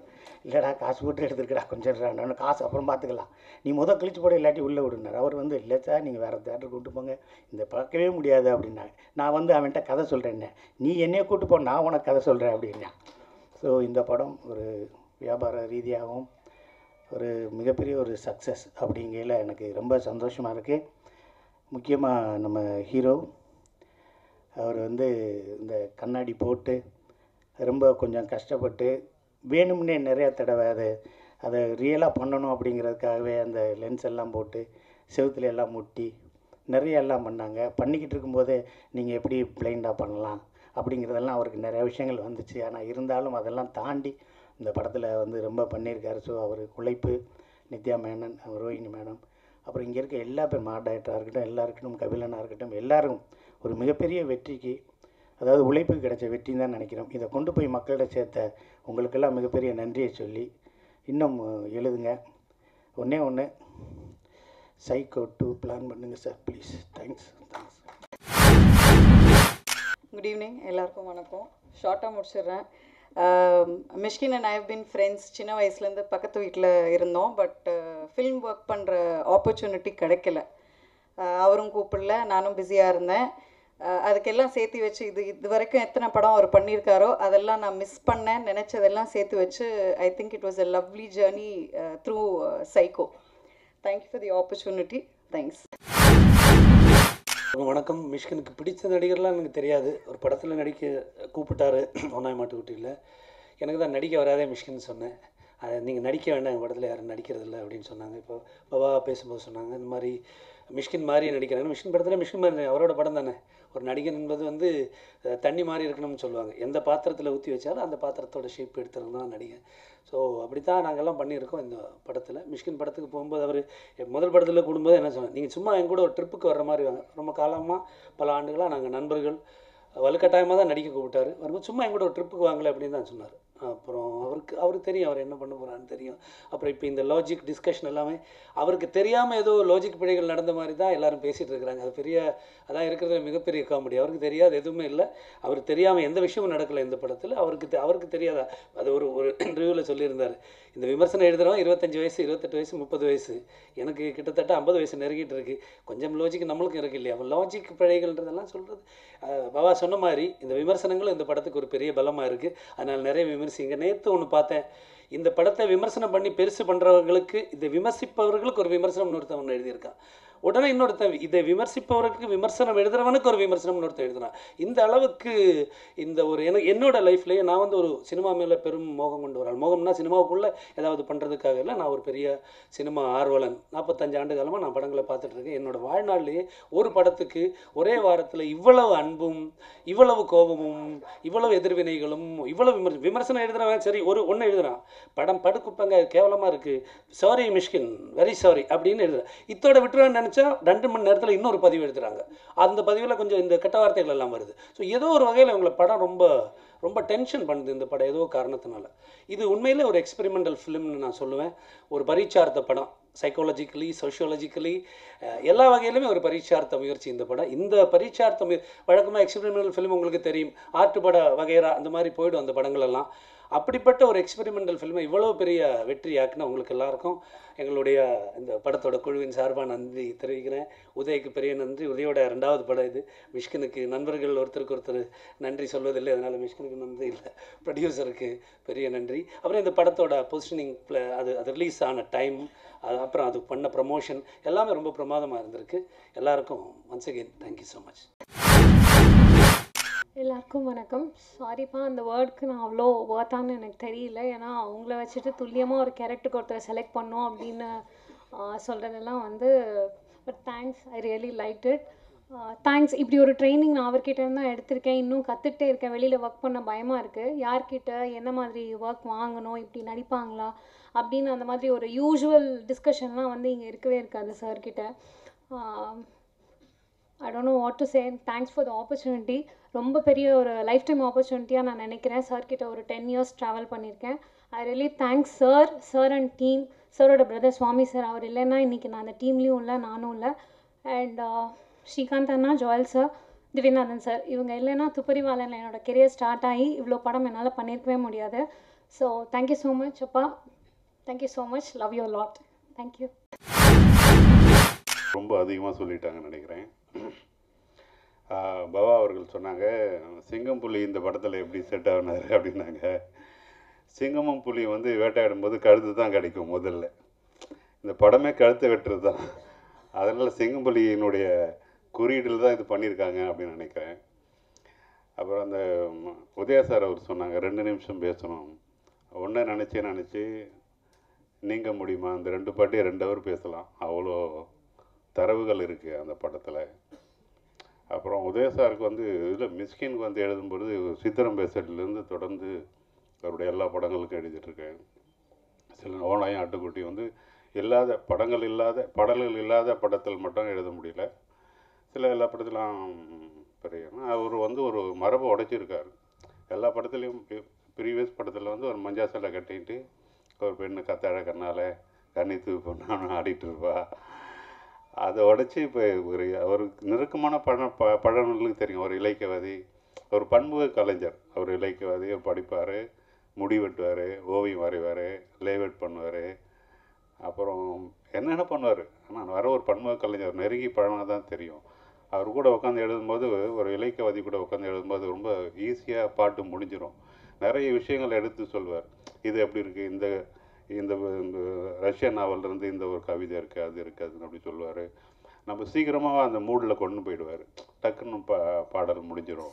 இல்லைடா காசு போட்டு எடுத்துருக்கடா கொஞ்சம் இருடா. நான் காசு அப்புறம் பார்த்துக்கலாம் நீ முத கழிச்சு போட இல்லாட்டி உள்ளே விடுனார் அவர் வந்து இல்லை சார் நீங்கள் வேறு தேட்டருக்கு கூட்டு போங்க இந்த பார்க்கவே முடியாது அப்படின்னாங்க நான் வந்து அவன்கிட்ட கதை சொல்கிறேன்னே நீ என்னைய கூட்டு போ நான் உனக்கு கதை சொல்கிறேன் அப்படின்னா ஸோ இந்த படம் ஒரு வியாபார ரீதியாகவும் ஒரு மிகப்பெரிய ஒரு சக்ஸஸ் அப்படிங்கையில் எனக்கு ரொம்ப சந்தோஷமாக இருக்குது முக்கியமாக நம்ம ஹீரோ அவர் வந்து இந்த கண்ணாடி போட்டு ரொம்ப கொஞ்சம் கஷ்டப்பட்டு வேணும்னே நிறையா தடவை அதை அதை ரியலாக பண்ணணும் அப்படிங்கிறதுக்காகவே அந்த லென்ஸ் எல்லாம் போட்டு செவுத்துல எல்லாம் முட்டி நிறைய எல்லாம் பண்ணாங்க பண்ணிக்கிட்டு இருக்கும்போதே நீங்கள் எப்படி பிளைண்டாக பண்ணலாம் அப்படிங்கிறதெல்லாம் அவருக்கு நிறைய விஷயங்கள் வந்துச்சு ஆனால் இருந்தாலும் அதெல்லாம் தாண்டி இந்த படத்தில் வந்து ரொம்ப பண்ணியிருக்காரு ஸோ அவர் உழைப்பு நித்யா மேனன் ரோஹினி மேடம் அப்புறம் இங்கே இருக்க எல்லா பேர் மா டைரக்டராக இருக்கட்டும் எல்லா இருக்கட்டும் கபிலனாக இருக்கட்டும் எல்லாரும் ஒரு மிகப்பெரிய வெற்றிக்கு அதாவது உழைப்புக்கு கிடைச்ச வெற்றின்னு தான் நினைக்கிறோம் இதை கொண்டு போய் மக்களிடம் சேர்த்த உங்களுக்கெல்லாம் மிகப்பெரிய நன்றியை சொல்லி இன்னும் அஹ், எழுதுங்க ஒன்றே ஒன்று சைக்கோ டூ பிளான் பண்ணுங்கள் sir please thanks thanks good evening எல்லாருக்கும் வணக்கம் ஷார்ட்டாக முடிச்சிடுறேன் Mysskin and I have been friends சின்ன வயசுலேருந்து பக்கத்து வீட்டில் இருந்தோம் பட் ஃபிலிம் ஒர்க் பண்ணுற ஆப்பர்ச்சுனிட்டி கிடைக்கல அஹ் அவரும் கூப்பிடல நானும் பிஸியாக இருந்தேன் அஹ் அதுக்கெல்லாம் சேர்த்து வச்சு இது இது வரைக்கும் எத்தனை படம் அவர் பண்ணியிருக்காரோ அதெல்லாம் நான் மிஸ் பண்ணேன் நினச்சதெல்லாம் சேர்த்து வச்சு I think it was a lovely journey through Psycho thank you for the opportunity thanks வணக்கம் மிஷ்கனுக்கு பிடிச்ச நடிகர்லாம் எனக்கு தெரியாது ஒரு படத்தில் நடிக்க கூப்பிட்டாரு ஒன்றாய் மாட்டுக்குட்டியில் எனக்கு தான் நடிக்க வராதே மிஷ்கின்னு சொன்னேன் அதை நீங்கள் நடிக்க வேண்டாம் எங்கள் படத்தில் யாரும் நடிக்கிறதில்ல அப்படின்னு சொன்னாங்க இப்போ பாபா பேசும்போது சொன்னாங்க இந்த மாதிரி மிஷ்கின் மாதிரி நடிக்கிறாங்க மிஷ்கின் படத்தில் மிஷ்கின் மாதிரி அவரோட படம் தானே ஒரு நடிகன் என்பது வந்து அஹ், தண்ணி மாதிரி இருக்கணும்னு சொல்லுவாங்க எந்த பாத்திரத்தில் ஊற்றி வச்சாலும் அந்த பாத்திரத்தோட ஷேப் எடுத்துறது தான் நடிகன் ஸோ அப்படி தான் நாங்கள்லாம் பண்ணியிருக்கோம் இந்த படத்தில் மிஷ்கின் படத்துக்கு போகும்போது அவர் முதல் படத்தில் கூடும்போது என்ன சொன்னாங்க நீங்கள் சும்மா என் கூட ஒரு ட்ரிப்புக்கு வர்ற மாதிரி வாங்க ரொம்ப காலமாக பல ஆண்டுகளாக நாங்கள் நண்பர்கள் வலுக்கட்டாயமாக தான் நடிக்க கூப்பிட்டாரு வரும்போது சும்மா என் கூட ஒரு ட்ரிப்புக்கு வாங்கல அப்படின்னு தான் சொன்னார் அப்புறம் அவருக்கு அவருக்கு தெரியும் அவர் என்ன பண்ண போகிறான்னு தெரியும் அப்புறம் இப்போ இந்த லாஜிக் டிஸ்கஷன் எல்லாமே அவருக்கு தெரியாமல் ஏதோ லாஜிக் பிழைகள் நடந்த மாதிரி தான் எல்லாரும் பேசிகிட்டு இருக்கிறாங்க அது பெரிய அதான் இருக்கிறது மிகப்பெரிய காமெடி அவருக்கு தெரியாது எதுவுமே இல்லை அவருக்கு தெரியாமல் எந்த விஷயமும் நடக்கலை இந்த படத்தில் அவருக்கு தெ- அவருக்கு தெரியாதா அது ஒரு ஒரு இன்டர்வியூவில் சொல்லியிருந்தார் இந்த விமர்சனம் எழுதுறவன் இருபத்தஞ்சு வயசு இருபத்தெட்டு வயசு முப்பது வயசு எனக்கு கிட்டத்தட்ட ஐம்பது வயசு நெருங்கிட்டு இருக்கு கொஞ்சம் லாஜிக் நம்மளுக்கும் இருக்கு இல்லையா லாஜிக் பிழைகள்ன்றதெல்லாம் சொல்கிறது பாபா சொன்ன மாதிரி இந்த விமர்சனங்களும் இந்த படத்துக்கு ஒரு பெரிய பலமாக இருக்குது அதனால் நிறைய விமர்சிங்க நேற்று ஒன்று பார்த்தேன் இந்த படத்தை விமர்சனம் பண்ணி பெருசு பண்ணுறவங்களுக்கு இதை விமர்சிப்பவர்களுக்கு ஒரு விமர்சனம் ஒருத்தன் ஒன்று எழுதியிருக்கான் உடனே இன்னொருத்தன் இதை விமர்சிப்பவருக்கு விமர்சனம் எழுதுறவனுக்கு ஒரு விமர்சனம் இன்னொருத்தன் எழுதுனான் இந்த அளவுக்கு இந்த ஒரு எனக்கு என்னோட லைஃப்லேயே நான் வந்து ஒரு சினிமா மேலே பெரும் மோகம் கொண்டு வராள் மோகம்னா சினிமாவுக்குள்ளே ஏதாவது பண்ணுறதுக்காக இல்லை நான் ஒரு பெரிய சினிமா ஆர்வலன் நாற்பத்தஞ்சு ஆண்டு காலமாக நான் படங்களை பார்த்துட்டு இருக்கேன் என்னோட வாழ்நாள்லேயே ஒரு படத்துக்கு ஒரே வாரத்தில் இவ்வளவு அன்பும் இவ்வளவு கோபமும் இவ்வளவு எதிர்வினைகளும் இவ்வளவு விமர்சனம் விமர்சனம் எழுதுறவன் சரி ஒரு ஒன்று எழுதுறான் படம் படுக்குப்பங்க கேவலமாக இருக்குது சாரி மிஷ்கின் வெரி சாரி அப்படின்னு எழுதுறேன் இத்தோட விட்டுருவேன்னு நினச்சா ரெண்டு மணி நேரத்தில் இன்னொரு பதிவு எழுதுறாங்க அந்த பதிவில் கொஞ்சம் இந்த கெட்ட வார்த்தைகள் எல்லாம் வருது ஸோ ஏதோ ஒரு வகையில் இவங்களை படம் ரொம்ப ரொம்ப டென்ஷன் பண்ணுது இந்த படம் ஏதோ காரணத்தினால இது உண்மையிலே ஒரு எக்ஸ்பெரிமெண்டல் ஃபிலிம்னு நான் சொல்லுவேன் ஒரு பரீட்சார்த்த படம் சைக்காலஜிக்கலி சோஷியாலஜிக்கலி எல்லா வகையிலுமே ஒரு பரீட்சார்த்த முயற்சி இந்த படம் இந்த பரீட்சார்த்த முய வழக்கமாக எக்ஸ்பெரிமெண்டல் ஃபிலிம் உங்களுக்கு தெரியும் ஆர்ட் பட வகைரா அந்த மாதிரி போயிடும் அந்த படங்கள் எல்லாம் அப்படிப்பட்ட ஒரு எக்ஸ்பெரிமெண்டல் ஃபிலிமை இவ்வளோ பெரிய வெற்றி ஆக்குன உங்களுக்கு எல்லாருக்கும் எங்களுடைய இந்த படத்தோட குழுவின் சார்பாக நன்றி தெரிவிக்கிறேன் உதய்க்கு பெரிய நன்றி உதயோட ரெண்டாவது படம் இது மிஷ்கினுக்கு நண்பர்கள் ஒருத்தருக்கு ஒருத்தர் நன்றி சொல்வதில்லை அதனால் மிஷ்கினுக்கு நன்றி இல்லை ப்ரொடியூசருக்கு பெரிய நன்றி அப்புறம் இந்த படத்தோட பொசிஷனிங் அது அது ரிலீஸ் ஆன டைம் அது அப்புறம் அது பண்ண ப்ரமோஷன் எல்லாமே ரொம்ப பிரமாதமாக இருந்திருக்கு எல்லாருக்கும் once again thank you so much எல்லாருக்கும் வணக்கம் சாரிப்பா அந்த வேர்டுக்கு நான் அவ்வளோ ஒர்த்தான்னு எனக்கு தெரியல ஏன்னா அவங்கள வச்சுட்டு துல்லியமாக ஒரு கேரக்டருக்கு ஒருத்தரை செலக்ட் பண்ணோம் அப்படின்னு சொல்கிறதெல்லாம் வந்து but thanks I really like it thanks இப்படி ஒரு ட்ரைனிங் நான் அவர்கிட்ட இருந்து தான் எடுத்திருக்கேன் இன்னும் கற்றுக்கிட்டே இருக்கேன் வெளியில் ஒர்க் பண்ண பயமாக இருக்குது யார்கிட்ட என்ன மாதிரி ஒர்க் வாங்கணும் இப்படி நடிப்பாங்களா அப்படின்னு அந்த மாதிரி ஒரு யூஷுவல் டிஸ்கஷன்லாம் வந்து இங்கே இருக்கவே இருக்காது சார்கிட்ட I don't know what to say thanks for the opportunity ரொம்ப பெரிய ஒரு லைஃப் டைம் ஆப்பர்ச்சுனிட்டியாக நான் நினைக்கிறேன் சார் கிட்ட ஒரு டென் இயர்ஸ் ட்ராவல் பண்ணியிருக்கேன் I really thanks sir sir and team சாரோட பிரதர் சுவாமி சார் அவர் இல்லைன்னா இன்றைக்கி நான் அந்த டீம்லேயும் இல்லை நானும் இல்லை அண்ட் ஸ்ரீகாந்த் அண்ணா ஜோயல் சார் திவ்யநாதன் சார் இவங்க இல்லைன்னா துப்பறிவாளன் என்னோட கெரியர் ஸ்டார்ட் ஆகி இவ்வளோ படம் என்னால் பண்ணியிருக்கவே முடியாது ஸோ தேங்க்யூ ஸோ மச் அப்பா thank you so much love you lot thank you ரொம்ப அதிகமாக சொல்லிட்டாங்கன்னு நினைக்கிறேன் ஆஹ் பவா அவர்கள் சொன்னாங்க சிங்கம் புலி இந்த படத்தில் எப்படி செட் ஆகினார் அப்படின்னாங்க சிங்கமும் புலி வந்து வேட்டையாடும் போது கழுத்து தான் கிடைக்கும் முதல்ல இந்த படமே கழுத்தை வெட்டுறது தான் அதனால் சிங்கம் புலியினுடைய குறியீடில் தான் இது பண்ணியிருக்காங்க அப்படின்னு நினைக்கிறேன் அப்புறம் அந்த ம், உதயா சார் அவர் சொன்னாங்க ரெண்டு நிமிஷம் பேசணும் ஒன்றை நினச்சி நினச்சி நீங்க முடியுமா அந்த ரெண்டு பாட்டையும் ரெண்டு ஹவர் பேசலாம் அவ்வளோ தரவுகள் இருக்குது அந்த படத்தில் அப்புறம் உதய சாருக்கு வந்து இதில் மிஸ்கினுக்கு வந்து எழுதும்பொழுது சித்திரம் பேசட்லேருந்து தொடர்ந்து அவருடைய எல்லா படங்களுக்கும் எழுதிட்டுருக்கேன் சில ஓனாயும் ஆட்டுக்குட்டி வந்து இல்லாத படங்கள் இல்லாத பாடல்கள் இல்லாத படத்தில் மட்டும் எழுத முடியல சில எல்லா படத்திலும் பெரிய அவர் வந்து ஒரு மரபை உடைச்சிருக்காரு எல்லா படத்துலையும் ப்ரீவியஸ் படத்தில் வந்து ஒரு மஞ்சா சட்டை கட்டிட்டு ஒரு பெண்ணு கத்தாழ கண்ணால் கண்ணி தூவி பொண்ணான்னு ஆடிட்டு இருப்பா அதை உடைச்சி இப்போ ஒரு ஒரு நெருக்கமான பழ ப பழங்களுக்கு தெரியும் ஒரு இலக்கியவாதி ஒரு பண்பு கலைஞர் அவர் இலக்கியவாதி அவர் படிப்பார் முடி வெட்டுவார் ஓவியம் வரைவார் லேவெட் பண்ணுவார் அப்புறம் என்னென்ன பண்ணுவார் ஆனால் வர ஒரு பன்முக கலைஞர் நெருங்கி பழகினா தான் தெரியும் அவர் கூட உட்காந்து எழுதும்போது ஒரு இலக்கியவாதி கூட உட்காந்து எழுதும்போது ரொம்ப ஈஸியாக பாட்டு முடிஞ்சிடும் நிறைய விஷயங்கள் எடுத்து சொல்வார் இது எப்படி இருக்குது இந்த இந்த இந்த ரஷ்ய நாவல்லேருந்து இந்த ஒரு கவிதை இருக்குது அது இருக்குது அதுன்னு அப்படி சொல்லுவார் நம்ம சீக்கிரமாக அந்த மூடில் கொண்டு போயிடுவார் டக்குன்னு பா பாடல் முடிஞ்சிடும்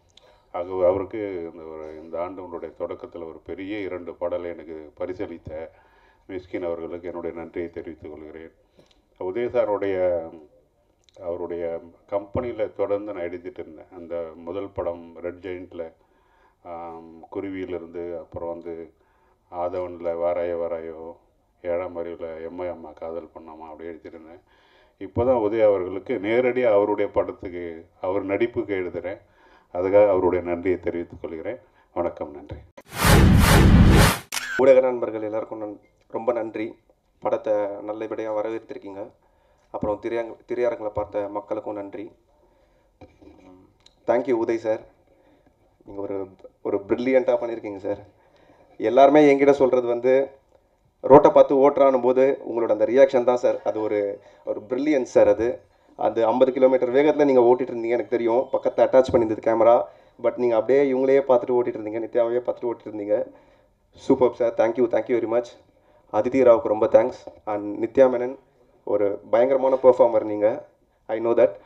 ஆக அவருக்கு இந்த ஒரு இந்த ஆண்டுடைய தொடக்கத்தில் ஒரு பெரிய இரண்டு பாடலை எனக்கு பரிசளித்த மிஸ்கின் அவர்களுக்கு என்னுடைய நன்றியை தெரிவித்துக் கொள்கிறேன் உதயசாருடைய அவருடைய கம்பெனியில் தொடர்ந்து நான் எழுதிட்டு இருந்தேன் அந்த முதல் படம் ரெட் ஜெயிண்டில் குருவியிலிருந்து அப்புறம் வந்து ஆதவனில் வாராயோ வாராயோ ஏழாம் அறிவில் எம்ஐ அம்மா காதல் பண்ணாமா அப்படி எழுதியிருந்தேன் இப்போ தான் உதய அவர்களுக்கு நேரடியாக அவருடைய படத்துக்கு அவர் நடிப்புக்கு எழுதுகிறேன் அதுக்காக அவருடைய நன்றியை தெரிவித்துக் கொள்கிறேன் வணக்கம் நன்றி ஊடக நண்பர்கள் எல்லாருக்கும் நன் ரொம்ப நன்றி படத்தை நல்லபடியாக வரவேற்றிருக்கீங்க அப்புறம் திரையரங்க திரையரங்களை பார்த்த மக்களுக்கும் நன்றி தேங்க்யூ உதய் சார் நீங்கள் ஒரு ஒரு ப்ரில்லியண்ட்டாக பண்ணியிருக்கீங்க சார் எல்லாருமே என்கிட்ட சொல்கிறது வந்து ரோட்டை பார்த்து ஓட்டுறானும் போது உங்களோட அந்த ரியாக்ஷன் தான் சார் அது ஒரு ஒரு ப்ரில்லியன்ஸ் சார் அது அது ஐம்பது கிலோமீட்டர் வேகத்தில் நீங்கள் ஓட்டிட்டு இருந்தீங்க எனக்கு தெரியும் பக்கத்தில் அட்டாச் பண்ணியிருந்தது கேமரா பட் நீங்கள் அப்படியே இவங்களையே பார்த்துட்டு ஓட்டிட்டு இருந்தீங்க நித்யாவையே பார்த்துட்டு ஓட்டிட்டு இருந்தீங்க super sir thank you thank you very much Aditi ராவுக்கு ரொம்ப தேங்க்ஸ் அண்ட் நித்யா மேனன் ஒரு பயங்கரமான பெர்ஃபார்மர் நீங்கள் ஐ நோ தட்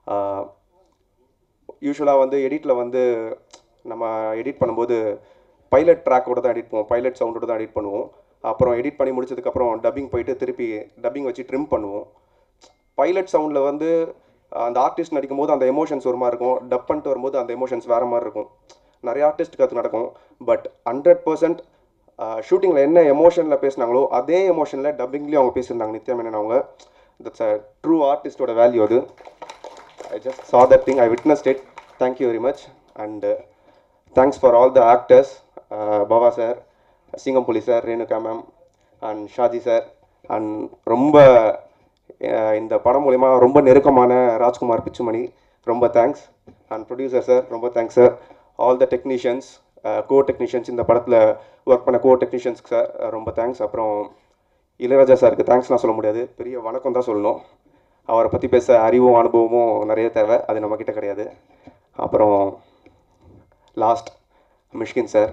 யூஸ்வலாக வந்து எடிட்டில் வந்து நம்ம எடிட் பண்ணும்போது பைலட் ட்ராக்கோட தான் எடிட் பண்ணுவோம் பைலட் சவுண்டோட தான் எடிட் பண்ணுவோம் அப்புறம் எடிட் பண்ணி முடிச்சதுக்கப்புறம் டப்பிங் போயிட்டு திருப்பி டப்பிங் வச்சு ட்ரிம் பண்ணுவோம் பைலட் சவுண்டில் வந்து அந்த ஆர்டிஸ்ட் நடிக்கும்போது அந்த எமோஷன்ஸ் ஒரு மாதிரி இருக்கும் டப் பண்ணிட்டு வரும்போது அந்த எமோஷன்ஸ் வேறு மாதிரி இருக்கும் நிறைய ஆர்டிஸ்ட்டுக்கு அது நடக்கும் பட் ஹண்ட்ரட் பர்சன்ட் ஷூட்டிங்கில் என்ன எமோஷனில் பேசுனாங்களோ அதே எமோஷனில் டப்பிங்லேயும் அவங்க பேசியிருந்தாங்க நித்யா மேனன் அவங்க தட்ஸ் அ ட்ரூ ஆர்டிஸ்டோட வேல்யூ அது I just saw that thing I witnessed it thank you very much and thanks for all the actors Bava sir Singampuli sir Renuka ma'am and Shaji sir and ரொம்ப அஹ், இந்த படம் மூலிமா ரொம்ப நெருக்கமான ராஜ்குமார் பிச்சுமணி ரொம்ப தேங்க்ஸ் அண்ட் ப்ரொடியூசர் சார் ரொம்ப thanks sir all the technicians co technicians இந்த படத்தில் ஒர்க் பண்ண கோ டெக்னீஷியன்ஸ்க்கு சார் ரொம்ப தேங்க்ஸ் அப்புறம் இளையராஜா சாருக்கு தேங்க்ஸ்லாம் சொல்ல முடியாது பெரிய வணக்கம் தான் சொல்லணும் அவரை பற்றி பேச அறிவும் அனுபவமும் நிறைய தேவை அது நம்மக்கிட்ட கிடையாது அப்புறம் லாஸ்ட் மிஷ்கின் சார்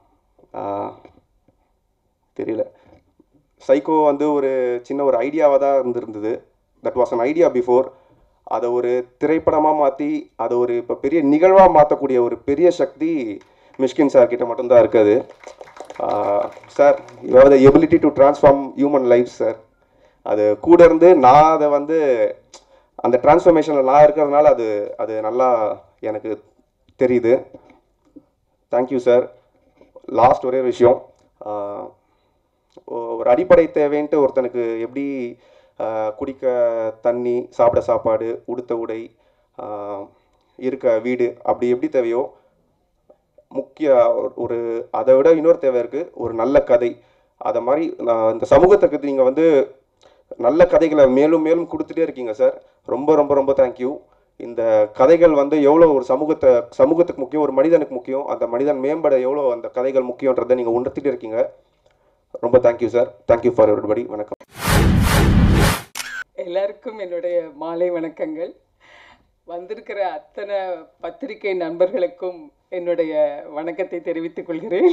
தெரியல சைக்கோ வந்து ஒரு சின்ன ஒரு ஐடியாவாக தான் இருந்திருந்தது that was an idea before அதை ஒரு திரைப்படமாக மாற்றி அதை ஒரு இப்போ பெரிய நிகழ்வாக மாற்றக்கூடிய ஒரு பெரிய சக்தி மிஷ்கின் சார் கிட்ட மட்டும்தான் இருக்குது sir you have the ability to transform human life sir அது கூட இருந்து நான் அதை வந்து அந்த டிரான்ஸ்ஃபர்மேஷனில் நான் இருக்கிறதுனால அது அது நல்லா எனக்கு தெரியுது தேங்க்யூ சார் லாஸ்ட் ஒரே விஷயம் ஆஹ் ஒரு அடிப்படை தேவைன்ட்டு ஒருத்தனுக்கு எப்படி ஆஹ் குடிக்க தண்ணி சாப்பிட சாப்பாடு உடுத்த உடை ஆஹ் இருக்க வீடு அப்படி எப்படி தேவையோ முக்கிய ஒரு அதை விட இன்னொரு தேவை இருக்குது ஒரு நல்ல கதை அதை மாதிரி நான் இந்த சமூகத்துக்கு நீங்கள் வந்து நல்ல கதைகளை மேலும் மேலும் கொடுத்துட்டே இருக்கீங்க சார் ரொம்ப ரொம்ப ரொம்ப தேங்க்யூ இந்த கதைகள் வந்து எவ்வளோ ஒரு சமூகத்தை சமூகத்துக்கு முக்கியம் ஒரு மனிதனுக்கு முக்கியம் அந்த மனிதன் மேம்பட எவ்வளோ அந்த கதைகள் முக்கியன்றதை நீங்கள் உணர்த்திட்டு இருக்கீங்க ரொம்ப thank you sir thank you for everybody வணக்கம் எல்லாருக்கும் என்னுடைய மாலை வணக்கங்கள் வந்திருக்கிற அத்தனை பத்திரிகை நண்பர்களுக்கும் என்னுடைய வணக்கத்தை தெரிவித்துக் கொள்கிறேன்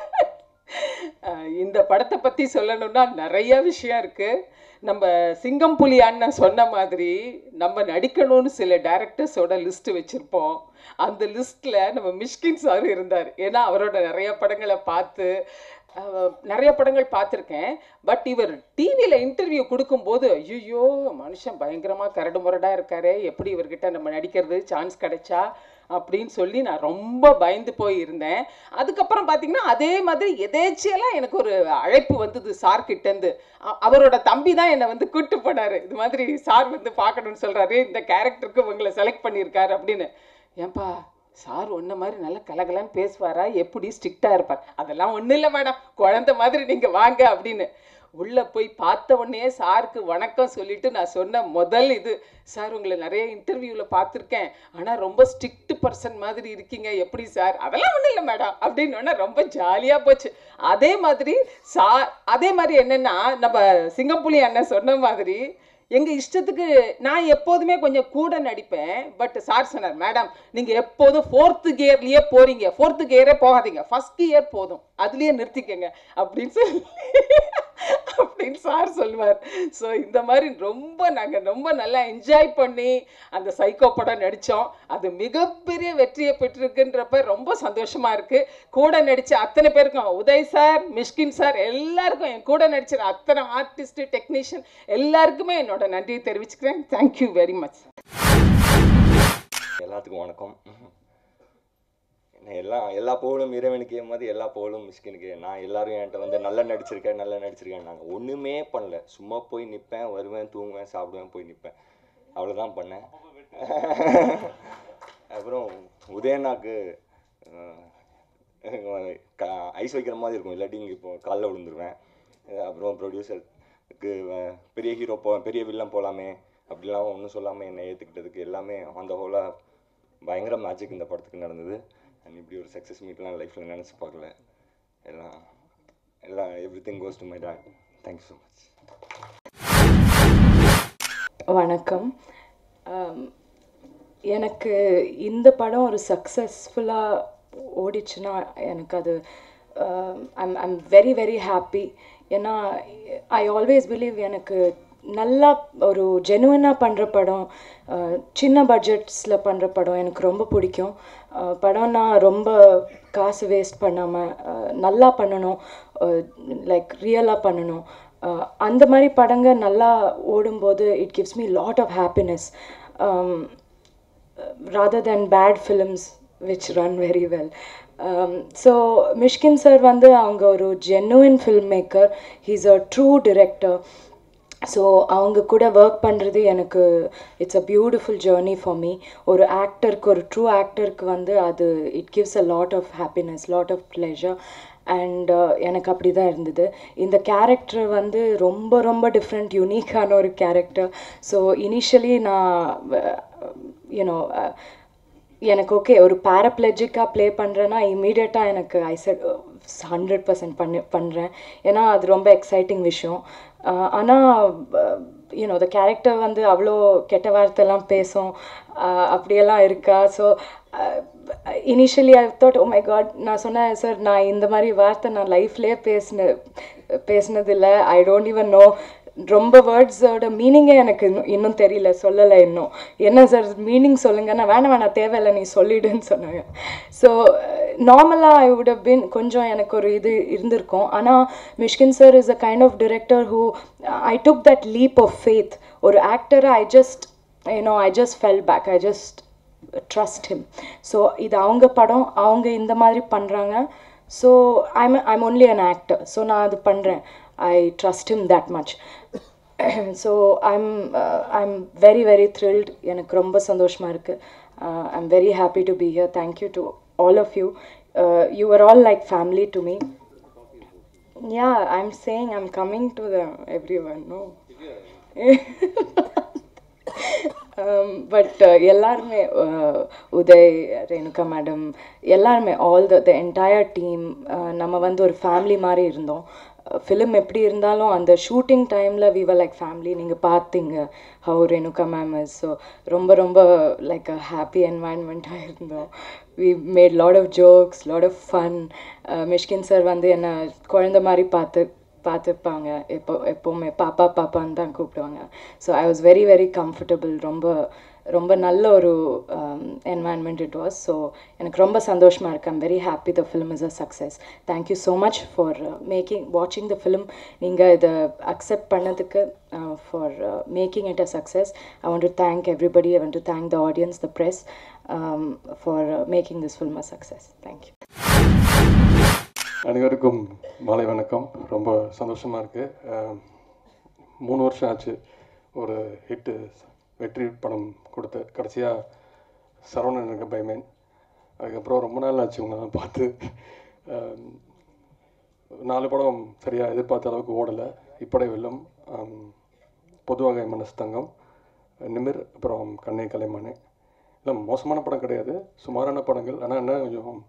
அஹ் இந்த படத்தை பற்றி சொல்லணும்னா நிறைய விஷயம் இருக்குது நம்ம சிங்கம் புலி அண்ணன் சொன்ன மாதிரி நம்ம நடிக்கணும்னு சில டேரக்டர்ஸோட லிஸ்ட் வச்சுருப்போம் அந்த லிஸ்ட்டில் நம்ம மிஷ்கின் சார் இருந்தார் ஏன்னா அவரோட நிறைய படங்களை பார்த்து அஹ், நிறைய படங்கள் பார்த்துருக்கேன் பட் இவர் டிவியில் இன்டர்வியூ கொடுக்கும்போது ஐயோ மனுஷன் பயங்கரமாக கரடு முரடாக இருக்காரே எப்படி இவர்கிட்ட நம்ம நடிக்கிறது சான்ஸ் கிடைச்சா அப்படின்னு சொல்லி நான் ரொம்ப பயந்து போய் இருந்தேன் அதுக்கப்புறம் பார்த்தீங்கன்னா அதே மாதிரி எதேச்சியெல்லாம் எனக்கு ஒரு அழைப்பு வந்தது சார் கிட்டேருந்து அ- அவரோட தம்பி தான் என்னை வந்து கூட்டு போனார் இது மாதிரி சார் வந்து பார்க்கணும்னு சொல்கிறாரு இந்த கேரக்டருக்கு உங்களை செலக்ட் பண்ணியிருக்காரு அப்படின்னு ஏன்பா சார் ஒன்றை மாதிரி நல்லா கலகலன்னு பேசுவாரா எப்படி ஸ்ட்ரிக்டாக இருப்பார் அதெல்லாம் ஒன்றும் இல்லை மேடம் குழந்தை மாதிரி நீங்கள் வாங்க அப்படின்னு உள்ளே போய் பார்த்த உடனே சாருக்கு வணக்கம் சொல்லிட்டு நான் சொன்ன முதல் இது சார் உங்களை நிறைய இன்டர்வியூவில் பார்த்துருக்கேன் ஆனால் ரொம்ப ஸ்ட்ரிக்ட் பர்சன் மாதிரி இருக்கீங்க எப்படி சார் அதெல்லாம் ஒன்றும் இல்லை மேடம் அப்படின்னு ரொம்ப ஜாலியாக போச்சு அதே மாதிரி சா அதே மாதிரி என்னென்னா நம்ம சிங்கப்புலி அண்ணன் சொன்ன மாதிரி எங்கள் இஷ்டத்துக்கு நான் எப்போதுமே கொஞ்சம் கூட நடிப்பேன் பட் சார் சொன்னார் மேடம் நீங்கள் எப்போதும் ஃபோர்த்து கியர்லேயே போகிறீங்க ஃபோர்த்து கியரே போகாதீங்க ஃபஸ்ட் கியர் போதும் அதுலேயே நிறுத்திக்கங்க அப்படின்னு சொல்லி அப்படின்னு சார் சொல்லுவார் ஸோ இந்த மாதிரி ரொம்ப நாங்கள் ரொம்ப நல்லா என்ஜாய் பண்ணி அந்த சைக்கோ படம் நடித்தோம் அது மிகப்பெரிய வெற்றியை பெற்றிருக்குன்றப்ப ரொம்ப சந்தோஷமாக இருக்குது கூட நடித்த அத்தனை பேருக்கும் உதய் சார் மிஷ்கின் சார் எல்லாருக்கும் என் கூட நடிச்ச அத்தனை ஆர்டிஸ்ட்டு டெக்னீஷியன் எல்லாருக்குமே என்னோட நன்றியை தெரிவிச்சுக்கிறேன் தேங்க்யூ வெரி மச் எல்லாத்துக்கும் வணக்கம் என்ன எல்லா எல்லா புகழும் இறைவனுக்கே மாதிரி எல்லா புகழும் மிஸ்கினுக்கு நான் எல்லாரும் என்கிட்ட வந்து நல்லா நடிச்சிருக்கேன் நல்லா நடிச்சிருக்கேன் நாங்கள் ஒன்றுமே பண்ணல சும்மா போய் நிற்பேன் வருவேன் தூங்குவேன் சாப்பிடுவேன் போய் நிற்பேன் அவ்வளோதான் பண்ணேன் அப்புறம் உதயனாக்கு அஹ், க- ஐஸ் வைக்கிற மாதிரி இருக்கும் இல்லாட்டி இங்கே இப்போ காலைல விழுந்துருவேன் அஹ் அப்புறம் ப்ரொடியூசருக்கு பெரிய ஹீரோ போ பெரிய வில்லன் போகலாமே அப்படிலாம் ஒன்றும் சொல்லாமல் என்னை ஏற்றுக்கிட்டதுக்கு எல்லாமே அந்த ஹோலாக பயங்கர மேஜிக் இந்த படத்துக்கு நடந்தது அண்ட் இப்படி ஒரு சக்ஸஸ் மீட்லாம் லைஃப்பில் நினச்சி பார்க்கல எல்லாம் எல்லாம் everything goes to my date thank you so much வணக்கம் ஆம், எனக்கு இந்த படம் ஒரு சக்ஸஸ்ஃபுல்லாக ஓடிச்சுன்னா எனக்கு அது I'm I'm very very happy ஏன்னா ஐ ஆல்வேஸ் பிலீவ் எனக்கு நல்லா ஒரு ஜெனுவனாக பண்ணுற படம் அஹ், சின்ன பட்ஜெட்ஸில் பண்ணுற படம் எனக்கு ரொம்ப பிடிக்கும் அஹ், படம்னா ரொம்ப காசு வேஸ்ட் பண்ணாமல் நல்லா பண்ணணும் லைக் ரியலாக பண்ணணும் அஹ், அந்த மாதிரி படங்க நல்லா ஓடும்போது it gives me lot of happiness rather than bad films which run very well. Um, so Mysskin sir வந்து அவங்க ஒரு genuine film maker he's a true director so அவங்க கூட ஒர்க் பண்ணுறது எனக்கு it's a beautiful journey for me ஒரு ஆக்டருக்கு ஒரு ட்ரூ ஆக்டருக்கு வந்து அது it gives a lot of happiness lot of pleasure and எனக்கு அப்படி தான் இருந்தது இந்த கேரக்டர் வந்து ரொம்ப ரொம்ப டிஃப்ரெண்ட் யூனிக்கான ஒரு கேரக்டர் ஸோ இனிஷியலி நான் யூனோ எனக்கு ஓகே ஒரு பேரப்ளெஜிக்காக ப்ளே பண்ணுறேன்னா இமீடியட்டாக எனக்கு ஐ செட் ஹண்ட்ரட் பர்சன்ட் பண்ணி பண்ணுறேன் ஏன்னா அது ரொம்ப எக்ஸைட்டிங் விஷயம் ஆனால் யூனோ த கேரக்டர் வந்து அவ்வளோ கெட்ட வார்த்தைலாம் பேசும் அஹ் அப்படியெல்லாம் இருக்கா so initially I thought oh my God நான் சொன்னேன் சார் நான் இந்த மாதிரி வார்த்தை நான் லைஃப்லேயே பேசின பேசினதில்லை ஐ டோன்ட் ஈவன் நோ ரொம்ப வேர்ட்ஸோட மீனிங்கே எனக்கு இன்னும் இன்னும் தெரியல சொல்லலை இன்னும் என்ன சார் மீனிங் சொல்லுங்க நான் வேணாம் வேணாம் தேவையில்லை நீ சொல்லிடுன்னு சொன்னாங்க ஸோ நார்மலாக ஐ வுட் have been கொஞ்சம் எனக்கு ஒரு இது இருந்திருக்கும் ஆனால் Mysskin sir is a kind of director who I took that leap of faith ஒரு ஆக்டரை I just you know I just fell back I just trust him so இது அவங்க படம் அவங்க இந்த மாதிரி பண்ணுறாங்க so I'm I'm only an actor so நான் அது பண்ணுறேன் I trust him that much so I'm I'm very very thrilled எனக்கு ரொம்ப சந்தோஷமாக இருக்குது I'm very happy to be here thank you to all of you you are all like family to me Yeah, I'm saying I'm coming to the everyone. No. But எல்லாருமே uh, Uday Renuka madam எல்லாருமே all the the entire team நம்ம வந்து ஒரு family மாதிரி இருந்தோம் film எப்படி இருந்தாலும் அந்த ஷூட்டிங் டைமில் வி வர் லைக் ஃபேமிலி நீங்கள் பார்த்தீங்க how Renuka ma'am is so ரொம்ப ரொம்ப லைக் அ ஹாப்பி என்வாயன்மெண்ட்டாக இருந்தோம் we made lot of jokes lot of fun Mysskin sir வந்து என்னை குழந்த மாதிரி பார்த்து பார்த்துப்பாங்க எப்போ எப்போவுமே பாப்பா பாப்பான்னு தான் கூப்பிடுவாங்க so I was very very comfortable ரொம்ப ரொம்ப நல்ல ஒரு என்வாயன்மெண்ட் இட் வாஸ் ஸோ எனக்கு ரொம்ப சந்தோஷமாக இருக்கு I'm very happy the film is a success thank you so much for making வாட்சிங் த ஃபிலிம் நீங்கள் இதை அக்செப்ட் பண்ணதுக்கு for making it a success I want to thank everybody I want to thank the audience the press for making this film a success thank you அனைவருக்கும் மாலை வணக்கம் ரொம்ப சந்தோஷமாக இருக்குது மூணு வருஷம் ஆச்சு ஒரு ஹிட்டு வெற்றி படம் கொடுத்து கடைசியாக சரவணன் இருக்க பைமேன் அதுக்கப்புறம் ரொம்ப நாள் ஆச்சு உங்களெல்லாம் பார்த்து அஹ், நாலு படம் சரியாக எதிர்பார்த்த அளவுக்கு ஓடலை இப்படை வெல்லம் அம், பொதுவாக மனஸ்தங்கம் நிமிர் அப்புறம் கண்ணை கலைமானே இல்லை மோசமான படம் கிடையாது சுமாரான படங்கள் ஆனால் என்ன கொஞ்சம்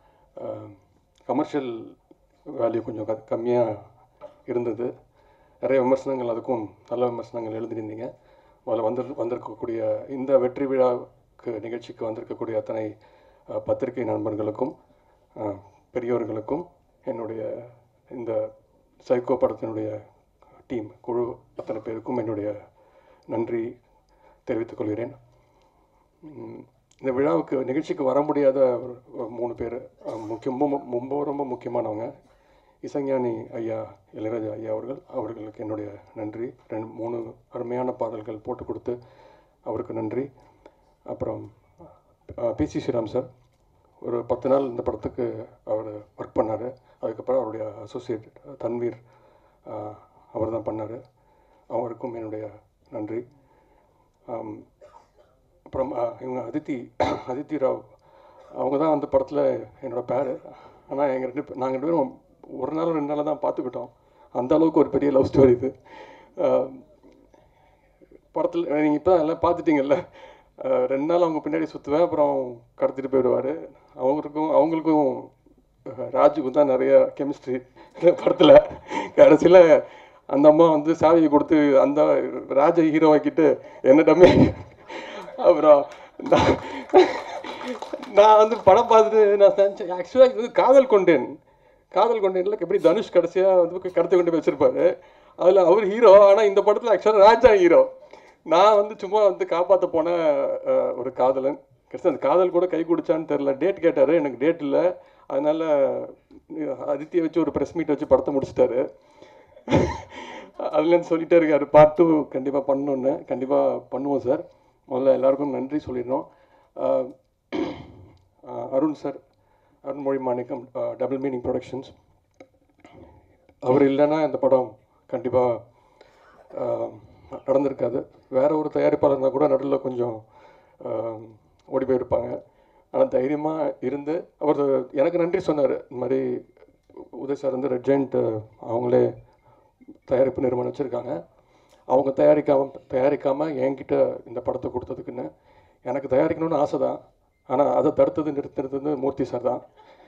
கமர்ஷியல் வேல்யூ கொஞ்சம் க கம்மியாக இருந்தது நிறைய விமர்சனங்கள் அதுக்கும் நல்ல விமர்சனங்கள் எழுதியிருந்தீங்க முதல்ல வந்து வந்திருக்கக்கூடிய இந்த வெற்றி விழாவுக்கு நிகழ்ச்சிக்கு வந்திருக்கக்கூடிய அத்தனை அஹ், பத்திரிகை நண்பர்களுக்கும் அஹ், பெரியோர்களுக்கும் என்னுடைய இந்த சைக்கோ படத்தினுடைய டீம் குழு அத்தனை பேருக்கும் என்னுடைய நன்றி தெரிவித்துக் கொள்கிறேன் ம், இந்த விழாவுக்கு நிகழ்ச்சிக்கு வர முடியாத ஒரு ஒரு மூணு பேர் முக்கிய ரொம்ப ரொம்ப ரொம்ப முக்கியமானவங்க இசைஞானி ஐயா இளையராஜா ஐயா அவர்கள் அவர்களுக்கு என்னுடைய நன்றி ரெண்டு மூணு அருமையான பாடல்கள் போட்டு கொடுத்து அவருக்கு நன்றி அப்புறம் பிசி ஸ்ரீராம் சார் ஒரு பத்து நாள் இந்த படத்துக்கு அவர் ஒர்க் பண்ணார் அதுக்கப்புறம் அவருடைய அசோசியேட் தன்வீர் அவர் தான் பண்ணார் அவருக்கும் என்னுடைய நன்றி ஆம், அப்புறம் ஆ, இவங்க அதித்தி அதித்தி ராவ் அவங்க தான் அந்த படத்தில் என்னோடய பேரு ஆனால் எங்கள் ரெண்டு பேர் நாங்கள் ரெண்டு பேரும் ஒரு நாள் ரெண்டு நாள் தான் பார்த்துக்கிட்டோம் அந்த அளவுக்கு ஒரு பெரிய லவ் ஸ்டோரி இது படத்தில் நீங்கள் இப்போ எல்லாம் பார்த்துட்டீங்கல்ல ஆ, ரெண்டு நாள் அவங்க பின்னாடி சுற்றுவேன் அப்புறம் கடத்திட்டு போயிடுவார் அவங்களுக்கும் அவங்களுக்கும் அஹ், ராஜுக்கும் தான் நிறைய கெமிஸ்ட்ரி படத்தில் கடைசியில் அந்த அம்மா வந்து சாவியை கொடுத்து அந்த ராஜ ஹீரோ ஆக்கிட்டு என்ன டம்மி அப்புறம் நான் நான் வந்து படம் பார்த்துட்டு நான் நினச்சேன் ஆக்சுவலாக இது வந்து காதல் கொண்டேன் காதல் கொண்டேன்ல எப்படி தனுஷ் கடைசியாக வந்து கடத்தி கொண்டு போய் வச்சிருப்பாரு அதில் அவர் ஹீரோ ஆனால் இந்த படத்தில் ஆக்சுவலாக ராஜா ஹீரோ நான் வந்து சும்மா வந்து காப்பாற்ற போன அஹ், ஒரு காதலன் கடைசி அந்த காதல் கூட கை குடிச்சான்னு தெரில டேட் கேட்டார் எனக்கு டேட் இல்லை அதனால அதித்தியை வச்சு ஒரு ப்ரெஸ் மீட் வச்சு படத்தை முடிச்சிட்டாரு அதுலேருந்து சொல்லிட்டே இருக்காரு பார்ட் டூ கண்டிப்பாக பண்ணணுன்னு கண்டிப்பாக பண்ணுவோம் சார் முதல்ல எல்லாருக்கும் நன்றி சொல்லிடணும் ஆஹ் ஆஹ் Arun sir Arunmozhi Manickam Double Meaning Productions அவர் இல்லைன்னா இந்த படம் கண்டிப்பாக நடந்திருக்காது வேற ஒரு தயாரிப்பாளர் இருந்தால் கூட நடுவில் கொஞ்சம் ஆஹ் ஓடி போயிருப்பாங்க ஆனால் தைரியமாக இருந்து அவர் எனக்கு நன்றி சொன்னார் இந்த மாதிரி உதய் சார் வந்து ரெட் ஜெயிண்ட் அவங்களே தயாரிப்பு நிறுவனம் வச்சுருக்காங்க அவங்க தயாரிக்காம தயாரிக்காமல் என்கிட்ட இந்த படத்தை கொடுத்ததுக்குன்னு எனக்கு தயாரிக்கணும்னு ஆசை தான் ஆனால் அதை தடுத்தது நிறுத்துறது மூர்த்தி சார் தான்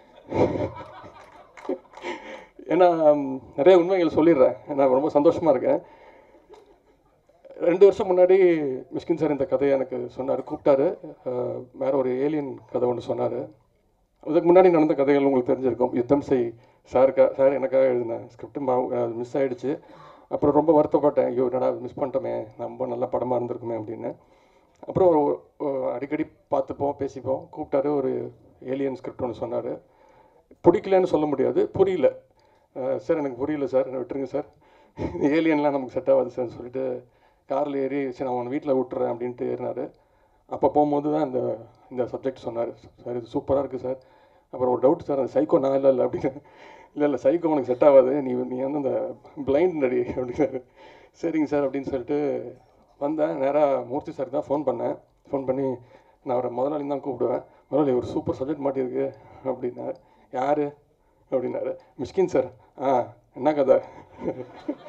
ஏன்னா ம், நிறைய உண்மைகள் சொல்லிடுறேன் நான் ரொம்ப சந்தோஷமாக இருக்கேன் ரெண்டு வருஷம் முன்னாடி மிஷ்கின் சார் இந்த கதையை எனக்கு சொன்னார் கூப்பிட்டாரு அஹ், வேற ஒரு ஏலியன் கதை ஒன்று சொன்னார் அதுக்கு முன்னாடி நடந்த கதைகள் உங்களுக்கு தெரிஞ்சிருக்கும் யுத்தம் செய் சாருக்கா சார் எனக்காக எழுதின ஸ்கிரிப்ட் மிஸ் ஆயிடுச்சு அப்புறம் ரொம்ப வருத்தப்பட்டேன் ஐயோ என்னடா மிஸ் பண்ணிட்டோமே ரொம்ப நல்ல படமாக இருந்திருக்குமே அப்படின்னு அப்புறம் ஒரு- ஒரு அடிக்கடி பார்த்துப்போம் பேசிப்போம் கூப்பிட்டாரு ஒரு ஏலியன் ஸ்கிரிப்ட் ஒன்று சொன்னார் பிடிக்கலன்னு சொல்ல முடியாது புரியல அஹ் சார் எனக்கு புரியல சார் என்னை விட்டுருங்க சார் ஏலியன்லாம் நமக்கு செட் ஆகாது சார்னு சொல்லிட்டு காரில் ஏறி சரி நான் உன் வீட்டில் விட்டுறேன் அப்படின்ட்டு ஏறினார் அப்போ போகும்போது தான் இந்த இந்த சப்ஜெக்ட் சொன்னார் சார் இது சூப்பராக இருக்குது சார் அப்புறம் ஒரு டவுட் சார் அந்த சைக்கோ நான் இல்லை இல்லை அப்படின்னு இல்லை இல்லை சைக்கோ உனக்கு செட் ஆகாது நீ நீ வந்து அந்த பிளைண்ட் நடி அப்படின்னாரு சரிங்க சார் அப்படின்னு சொல்லிட்டு வந்தேன் நேராக மூர்த்தி சார் தான் ஃபோன் பண்ணேன் ஃபோன் பண்ணி நான் அவரை முதலாளி தான் கூப்பிடுவேன் முதலாளி ஒரு சூப்பர் சப்ஜெக்ட் மாட்டியிருக்கு அப்படின்னாரு யார் அப்படின்னாரு மிஷ்கின் சார் ஆ என்ன கதை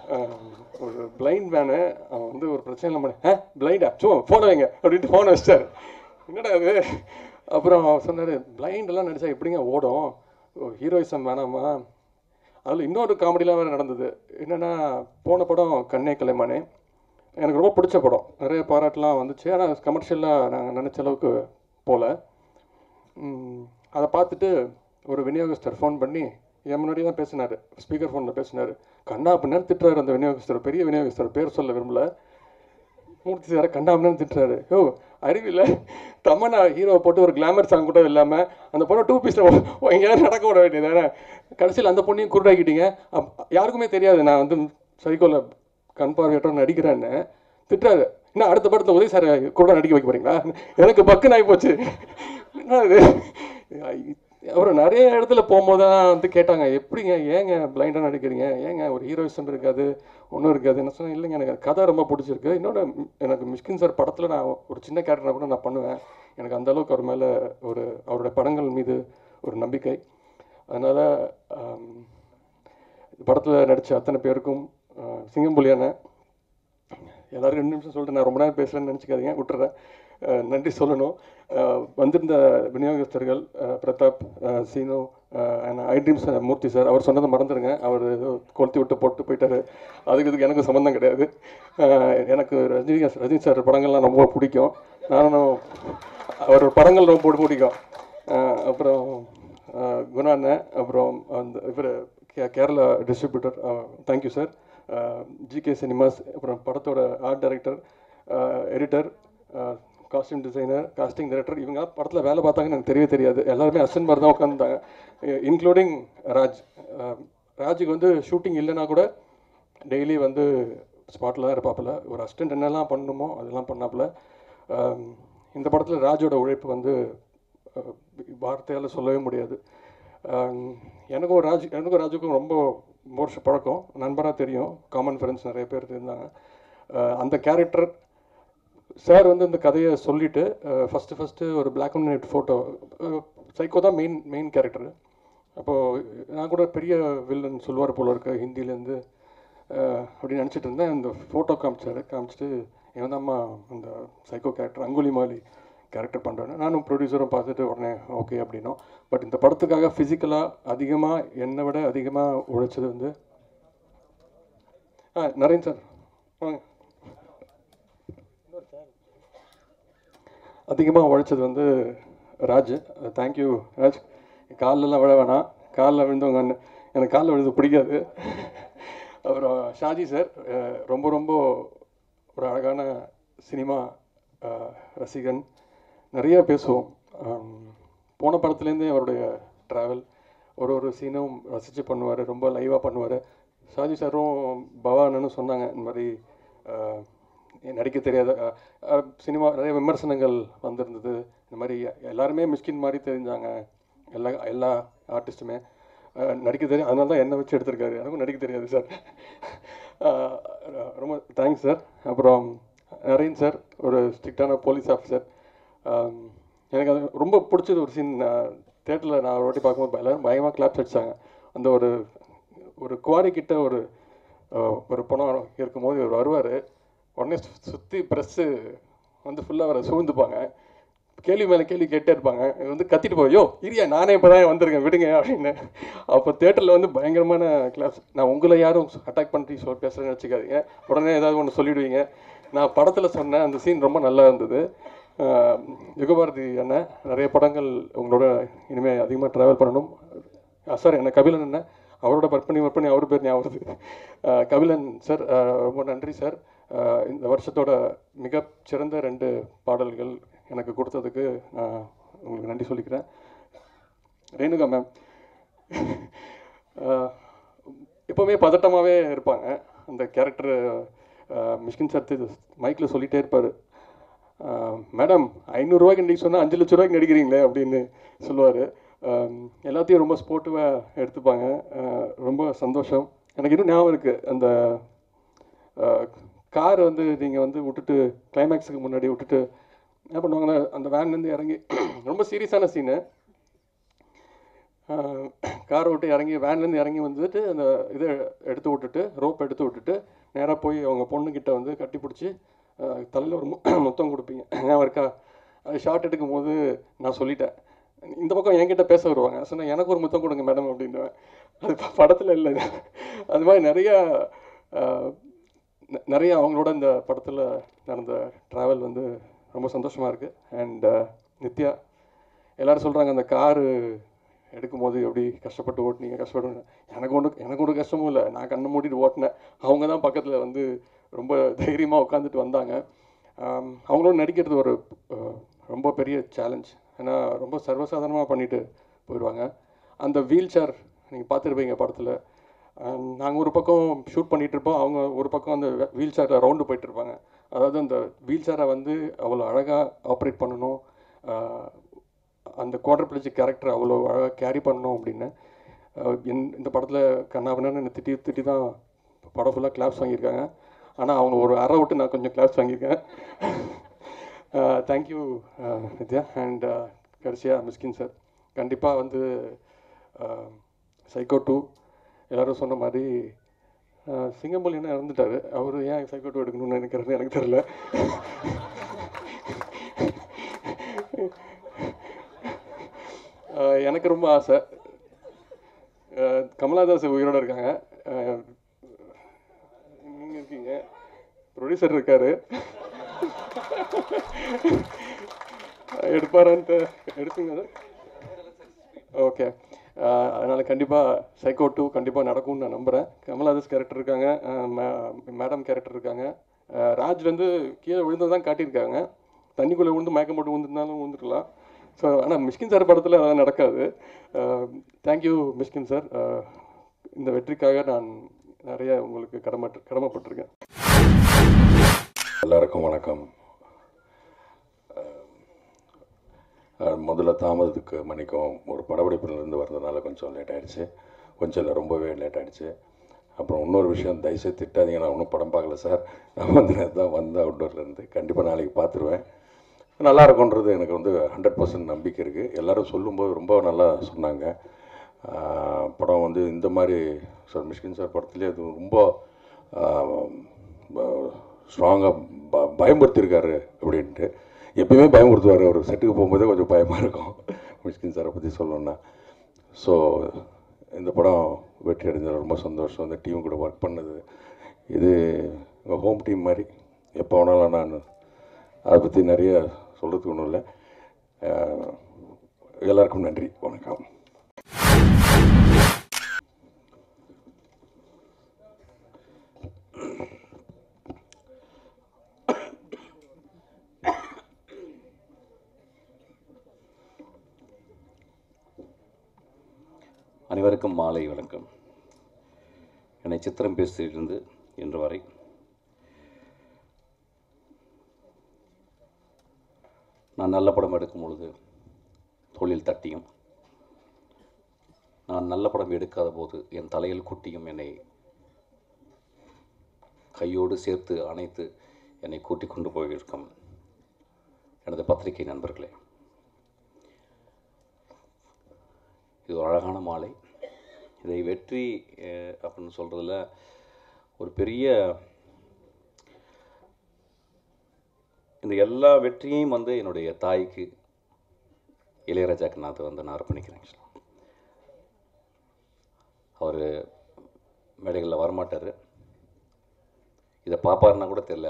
ஒரு பிளைண்ட் மேனு அவன் வந்து ஒரு பிரச்சனை இல்லாமல் ஆ பிளைண்டா சும்மா ஃபோனை வைங்க அப்படின்ட்டு ஃபோனை வச்சிட்டாரு என்னடா அது அப்புறம் அவர் சொன்னார் பிளைண்டெல்லாம் நடிச்சா எப்படிங்க ஓடும் ஹீரோயிசம் வேணாமா அதில் இன்னொரு காமெடிலாம் வேறு நடந்தது என்னென்னா போன படம் கண்ணே கலைமானே எனக்கு ரொம்ப பிடிச்ச படம் நிறைய பாராட்டுலாம் வந்துச்சு ஆனால் கமர்ஷியலாக நாங்கள் நினச்ச அளவுக்கு போகல அதை பார்த்துட்டு ஒரு விநியோகஸ்தர் ஃபோன் பண்ணி என் முன்னாடி தான் பேசினார் ஸ்பீக்கர் ஃபோனில் பேசினார் கண்ணா பின்னாடி திட்டுறாரு அந்த விநியோகஸ்தர் பெரிய விநியோகஸ்தர் பேர் சொல்ல விரும்பல மூர்த்தி சாரை கண்ணா பின்னாடி திட்டுறாரு ஓ அறிவில்ல தமன்னா ஹீரோவை போட்டு ஒரு கிளாமர் சாங் கூட இல்லாமல் அந்த பொண்ணை டூ பீஸில் எங்கேயாவது நடக்க விட வேண்டியது கடைசியில் அந்த பொண்ணையும் குருடாக்கிட்டீங்க அப் யாருக்குமே தெரியாது நான் வந்து சைக்கோவில் கண் பார்வையற்ற நடிக்கிறேன்னு திட்டுறாரு இன்னும் அடுத்த படத்தில் உதவி சார் கூட நடிக்க வைக்க போறீங்களா எனக்கு பக்குன்னு ஆகி போச்சு என்ன இது அப்புறம் நிறைய இடத்துல போகும்போது தான் வந்து கேட்டாங்க எப்படிங்க ஏங்க பிளைண்டாக நடிக்கிறீங்க ஏங்க ஒரு ஹீரோயிசம் இருக்காது ஒன்றும் இருக்காது என்ன சொன்னேன் இல்லைங்க எனக்கு கதை ரொம்ப பிடிச்சிருக்கு இன்னொன்று எனக்கு மிஷ்கின் சார் படத்தில் நான் ஒரு சின்ன கேரக்டராக கூட நான் பண்ணுவேன் எனக்கு அந்த அளவுக்கு அவர் மேலே ஒரு அவருடைய படங்கள் மீது ஒரு நம்பிக்கை அதனால் படத்தில் நடித்த அத்தனை பேருக்கும் சிங்கம்புலியான எல்லாரும் ரெண்டு நிமிஷம் சொல்லிட்டு நான் ரொம்ப நேரம் பேசுகிறேன்னு நினச்சிக்காதீங்க விட்டுறேன் நன்றி சொல்லணும் வந்திருந்த விநியோகஸ்தர்கள் Prathap Seenu I Dreams Murthy sir அவர் சொன்னதை மறந்துடுங்க அவர் ஏதோ கொளுத்தி விட்டு போட்டு போயிட்டாரு அதுக்கு இதுக்கு எனக்கு சம்மந்தம் கிடையாது எனக்கு ரஜினி ரஜினி சார் படங்கள்லாம் ரொம்ப பிடிக்கும் நானும் அவர் படங்கள் ரொம்ப போட்டு பிடிக்கும் அப்புறம் குணா அண்ணன் அப்புறம் அந்த இவர் Kerala distributor thank you sir GK Cinemas அப்புறம் படத்தோட art director editor costume designer casting director இவங்க படத்தில் வேலை பார்த்தாங்கன்னு எனக்கு தெரியவே தெரியாது எல்லாருமே அசன் மாதிரி தான் உட்காந்துட்டாங்க இன்க்ளூடிங் ராஜ் ராஜுக்கு வந்து ஷூட்டிங் இல்லைன்னா கூட டெய்லி வந்து ஸ்பாட்டில் தான் இருப்பாப்புல ஒரு அசிஸ்டன்ட் என்னெல்லாம் பண்ணணுமோ அதெல்லாம் பண்ணாப்புல இந்த படத்தில் ராஜோட உழைப்பு வந்து வார்த்தையால் சொல்லவே முடியாது எனக்கும் ராஜ் எனக்கும் ராஜுக்கும் ரொம்ப வருஷம் பழக்கம் நண்பராக தெரியும் காமன் ஃப்ரெண்ட்ஸ் நிறைய பேர் இருந்தாங்க அந்த கேரக்டர் சார் வந்து இந்த கதையை சொல்லிவிட்டு ஃபஸ்ட்டு ஃபஸ்ட்டு ஒரு black and white photo Psycho தான் மெயின் மெயின் கேரக்டர் அப்போது நான் கூட பெரிய வில்லன் சொல்லுவார் போல இருக்க ஹிந்திலேருந்து அப்படின்னு நினச்சிட்டு இருந்தேன் இந்த ஃபோட்டோ காமிச்சார் காமிச்சிட்டு இவன் தான்மா அந்த Psycho character Angulimala character பண்ணுறேன்னு நானும் ப்ரொடியூசரும் பார்த்துட்டு உடனே ஓகே அப்படின்னோம் பட் இந்த படத்துக்காக ஃபிசிக்கலாக அதிகமாக என்னை விட அதிகமாக உழைச்சது வந்து ஆ நரேன் சார் வாங்க அதிகமாக உழைச்சது வந்து ராஜ் தேங்க்யூ ராஜ் காலிலலாம் விழ வேணாம் காலில் விழுந்தவங்க எனக்கு காலில் விழுந்து பிடிக்காது அப்புறம் ஷாஜி சார் ரொம்ப ரொம்ப ஒரு அழகான சினிமா ரசிகன் நிறைய பேசுவோம் போன படத்துலேருந்தே அவருடைய ட்ராவல் ஒரு ஒரு சீனும் ரசித்து பண்ணுவார் ரொம்ப லைவாக பண்ணுவார் ஷாஜி சாரும் பவானன்னு சொன்னாங்க இந்த மாதிரி நடிக்க தெரியாத சினிமா நிறைய விமர்சனங்கள் வந்திருந்தது இந்த மாதிரி எல்லாருமே மிஸ்கின் மாதிரி தெரிஞ்சாங்க எல்லா எல்லா ஆர்டிஸ்ட்டுமே நடிக்க தெரியும் அதனால தான் என்னை வச்சு எடுத்திருக்காரு எனக்கும் நடிக்க தெரியாது சார் ரொம்ப தேங்க்ஸ் சார் அப்புறம் நரேன் சார் ஒரு ஸ்ட்ரிக்டான போலீஸ் ஆஃபீஸர் எனக்கு அது ரொம்ப பிடிச்சது ஒரு சீன் தேட்டரில் நான் ஒரு வாட்டி பார்க்கும்போது எல்லோரும் பயமாக கிளாப்ஸ் அடித்தாங்க அந்த ஒரு ஒரு குவாரி கிட்ட ஒரு ஒரு பணம் இருக்கும்போது இவர் வருவார் உடனே சுற்றி ப்ரெஸ்ஸு வந்து ஃபுல்லாக அவரை சூழ்ந்துப்பாங்க கேள்வி மேலே கேள்வி கேட்டே இருப்பாங்க வந்து கத்திட்டு போய் யோ இரியா நானே இப்போ தான் வந்திருக்கேன் விடுங்க அப்படின்னு அப்போ தேட்டரில் வந்து பயங்கரமான கிளாஸ் நான் உங்களை யாரும் அட்டாக் பண்ணி சொல் பேசுகிறேன்னு வச்சுக்காதீங்க உடனே ஏதாவது ஒன்று சொல்லிவிடுவீங்க நான் படத்தில் சொன்னேன் அந்த சீன் ரொம்ப நல்லா இருந்தது யுகபாரதி அண்ணன் நிறைய படங்கள் உங்களோட இனிமேல் அதிகமாக ட்ராவல் பண்ணணும் சார் என்ன கபிலன் அண்ணன் அவரோட ஒர்க் பண்ணி ஒர்க் பண்ணி அவர் பேர் ஞாபகம் வருது கபிலன் சார் ரொம்ப நன்றி சார் இந்த வருஷத்தோட மிக சிறந்த ரெண்டு பாடல்கள் எனக்கு கொடுத்ததுக்கு நான் உங்களுக்கு நன்றி சொல்லிக்கிறேன் ரேணுகா மேம் எப்போவுமே பதட்டமாகவே இருப்பாங்க அந்த கேரக்டர் மிஷ்கின் சார் மைக்கில் சொல்லிகிட்டே இருப்பார் மேடம் ஐநூறுரூவாய்க்கு நடிக்க சொன்னால் அஞ்சு லட்ச ரூபாய்க்கு நடிக்கிறீங்களே அப்படின்னு சொல்லுவார் எல்லாத்தையும் ரொம்ப ஸ்போர்ட்டிவாக எடுத்துப்பாங்க ரொம்ப சந்தோஷம் எனக்கு இன்னும் ஞாபகம் இருக்குது அந்த கார் வந்து நீங்கள் வந்து விட்டுட்டு கிளைமேக்ஸுக்கு முன்னாடி விட்டுட்டு என்ன பண்ணுவாங்கன்னா அந்த வேன்லேருந்து இறங்கி ரொம்ப சீரியஸான சீனு காரை விட்டு இறங்கி வேன்லேருந்து இறங்கி வந்துட்டு அந்த இதை எடுத்து விட்டுட்டு ரோப் எடுத்து விட்டுட்டு நேராக போய் அவங்க பொண்ணுக்கிட்ட வந்து கட்டி பிடிச்சி தலையில் ஒரு மு- முத்தம் கொடுப்பீங்க ஞாபகம் இருக்கா அது ஷார்ட் எடுக்கும் போது நான் சொல்லிட்டேன் இந்த பக்கம் என்கிட்ட பேச வருவாங்க சொன்னேன் எனக்கு ஒரு முத்தம் கொடுங்க மேடம் அப்படின்னுவேன் அது படத்தில் இல்லை அது மாதிரி நிறையா ஆஹ், ந- நிறைய அவங்களோட இந்த படத்தில் நடந்த ட்ராவல் வந்து ரொம்ப சந்தோஷமாக இருக்குது அண்ட் நித்யா எல்லாரும் சொல்கிறாங்க அந்த காரு எடுக்கும்போது எப்படி கஷ்டப்பட்டு ஓட்டுனீங்க கஷ்டப்பட்டு எனக்கு ஒன்று எனக்கு ஒன்றும் கஷ்டமும் இல்லை நான் கண்ணை மூடிட்டு ஓட்டினேன் அவங்க தான் பக்கத்தில் வந்து ரொம்ப தைரியமாக உட்காந்துட்டு வந்தாங்க ஆம், அவங்களோட நடிக்கிறது ஒரு அஹ், ரொம்ப பெரிய சேலஞ்ச் ஏன்னா ரொம்ப சர்வசாதாரணமாக பண்ணிட்டு போயிடுவாங்க அந்த வீல் சேர் நீங்கள் பார்த்துருப்பீங்க படத்தில் நாங்கள் ஒரு பக்கம் ஷூட் பண்ணிகிட்டு இருப்போம் அவங்க ஒரு பக்கம் அந்த வீல் சேரில் ரவுண்டு போயிட்டு இருப்பாங்க அதாவது அந்த வீல் சேரை வந்து அவ்வளோ அழகாக ஆப்ரேட் பண்ணணும் ஆஹ், அந்த குவார்டர் பிளேஜ் கேரக்டர் அவ்வளோ அழகாக கேரி பண்ணணும் அப்படின்னு ஆஹ், என் இந்த படத்தில் கண்ணாபண்ணு என்னை திட்டி திட்டி தான் படம் ஃபுல்லாக கிளாப்ஸ் வாங்கியிருக்காங்க ஆனால் அவங்க ஒரு அரை விட்டு நான் கொஞ்சம் கிளாப்ஸ் வாங்கியிருக்கேன் தேங்க்யூ நித்யா அண்ட் கடைசியாக மிஸ்கின் சார் கண்டிப்பாக வந்து சைக்கோ டூ எல்லாரும் சொன்ன மாதிரி ஆஹ், சிங்கம்புலி என்ன இறந்துட்டாரு அவர் ஏன் சைக்கோ டூ எடுக்கணும்னு நினைக்கிறது எனக்கு தெரியல ஆஹ், எனக்கு ரொம்ப ஆசை ஆஹ், கமலாதாஸ் உயிரோட இருக்காங்க நீங்கள் இருக்கீங்க ப்ரொடியூசர் இருக்காரு எடுப்பாரான்ட்டு எடுப்பீங்க சார் ஓகே அதனால் கண்டிப்பாக சைக்கோ டூ கண்டிப்பாக நடக்கும்னு நான் நம்புகிறேன் கமலாதாஸ் கேரக்டர் இருக்காங்க மேடம் கேரக்டர் இருக்காங்க அஹ் ராஜ் வந்து கீழே விழுந்ததான் காட்டியிருக்காங்க தண்ணிக்குள்ளே விழுந்து மயக்கம் போட்டு விழுந்திருந்தாலும் விழுந்துருக்கலாம் ஸோ ஆனால் மிஷ்கின் சார் படத்தில் அதெல்லாம் நடக்காது தேங்க்யூ மிஷ்கின் சார் இந்த வெற்றிக்காக நான் நிறைய உங்களுக்கு கடமை கடமைப்பட்டிருக்கேன் எல்லாருக்கும் வணக்கம் அஹ், முதல்ல தாமதத்துக்கு மன்னிக்கும் ஒரு படப்பிடிப்பிலிருந்து வர்றதுனால கொஞ்சம் லேட் ஆயிடுச்சு கொஞ்சம் இல்லை ரொம்பவே லேட் ஆயிடுச்சு அப்புறம் இன்னொரு விஷயம் தயவுசெய்து திட்டாதீங்க நான் இன்னும் படம் பார்க்கல சார் நான் வந்து நேத்து தான் வந்தேன் அவுட்டோர்லேருந்து கண்டிப்பாக நாளைக்கு பார்த்துருவேன் நல்லா இருக்கும்ன்றது எனக்கு வந்து ஹண்ட்ரட் பர்சன்ட் நம்பிக்கை இருக்குது எல்லாரும் சொல்லும்போது ரொம்ப நல்லா சொன்னாங்க ஆஹ், படம் வந்து இந்த மாதிரி சார் மிஷ்கின் சார் படத்துலேயே அது ரொம்ப ஸ்ட்ராங்காக ப பயமுறுத்தியிருக்காரு அப்படின்ட்டு எப்பயுமே பயமுறுத்துவார் அவர் செட்டுக்கு போகும்போதே கொஞ்சம் பயமாக இருக்கும் மிஷ்கின் சாரை பற்றி சொல்லணுன்னா ஸோ இந்த படம் வெற்றி அடைஞ்சது ரொம்ப சந்தோஷம் இந்த டீம் கூட ஒர்க் பண்ணது இது எங்கள் ஹோம் டீம் மாதிரி எப்போ வேணாலும் நான் அதை பற்றி நிறைய சொல்கிறதுக்கு ஒன்றும் இல்லை அஹ், எல்லாருக்கும் நன்றி வணக்கம் அனைவருக்கும் மாலை வணக்கம் என்னை சித்திரம் பேசியிருந்து இன்று வரை நான் நல்ல படம் எடுக்கும் பொழுது தொழில் தட்டியும் நான் நல்ல படம் எடுக்காத போது என் தலையில் குட்டியும் என்னை கையோடு சேர்த்து அணைத்து என்னை கூட்டிக் கொண்டு போயிருக்கும் எனது பத்திரிகை நண்பர்களே இது ஒரு அழகான மாலை இதை வெற்றி அஹ், அப்படின்னு சொல்கிறதுல ஒரு பெரிய இந்த எல்லா வெற்றியையும் வந்து என்னுடைய தாய்க்கு இளையராஜாக்கு நான் அதை வந்து நான் அர்ப்பணிக்கிறேன் actually. அவர் மேடைகளில் வரமாட்டார் இதை பார்ப்பாருன்னா கூட தெரியல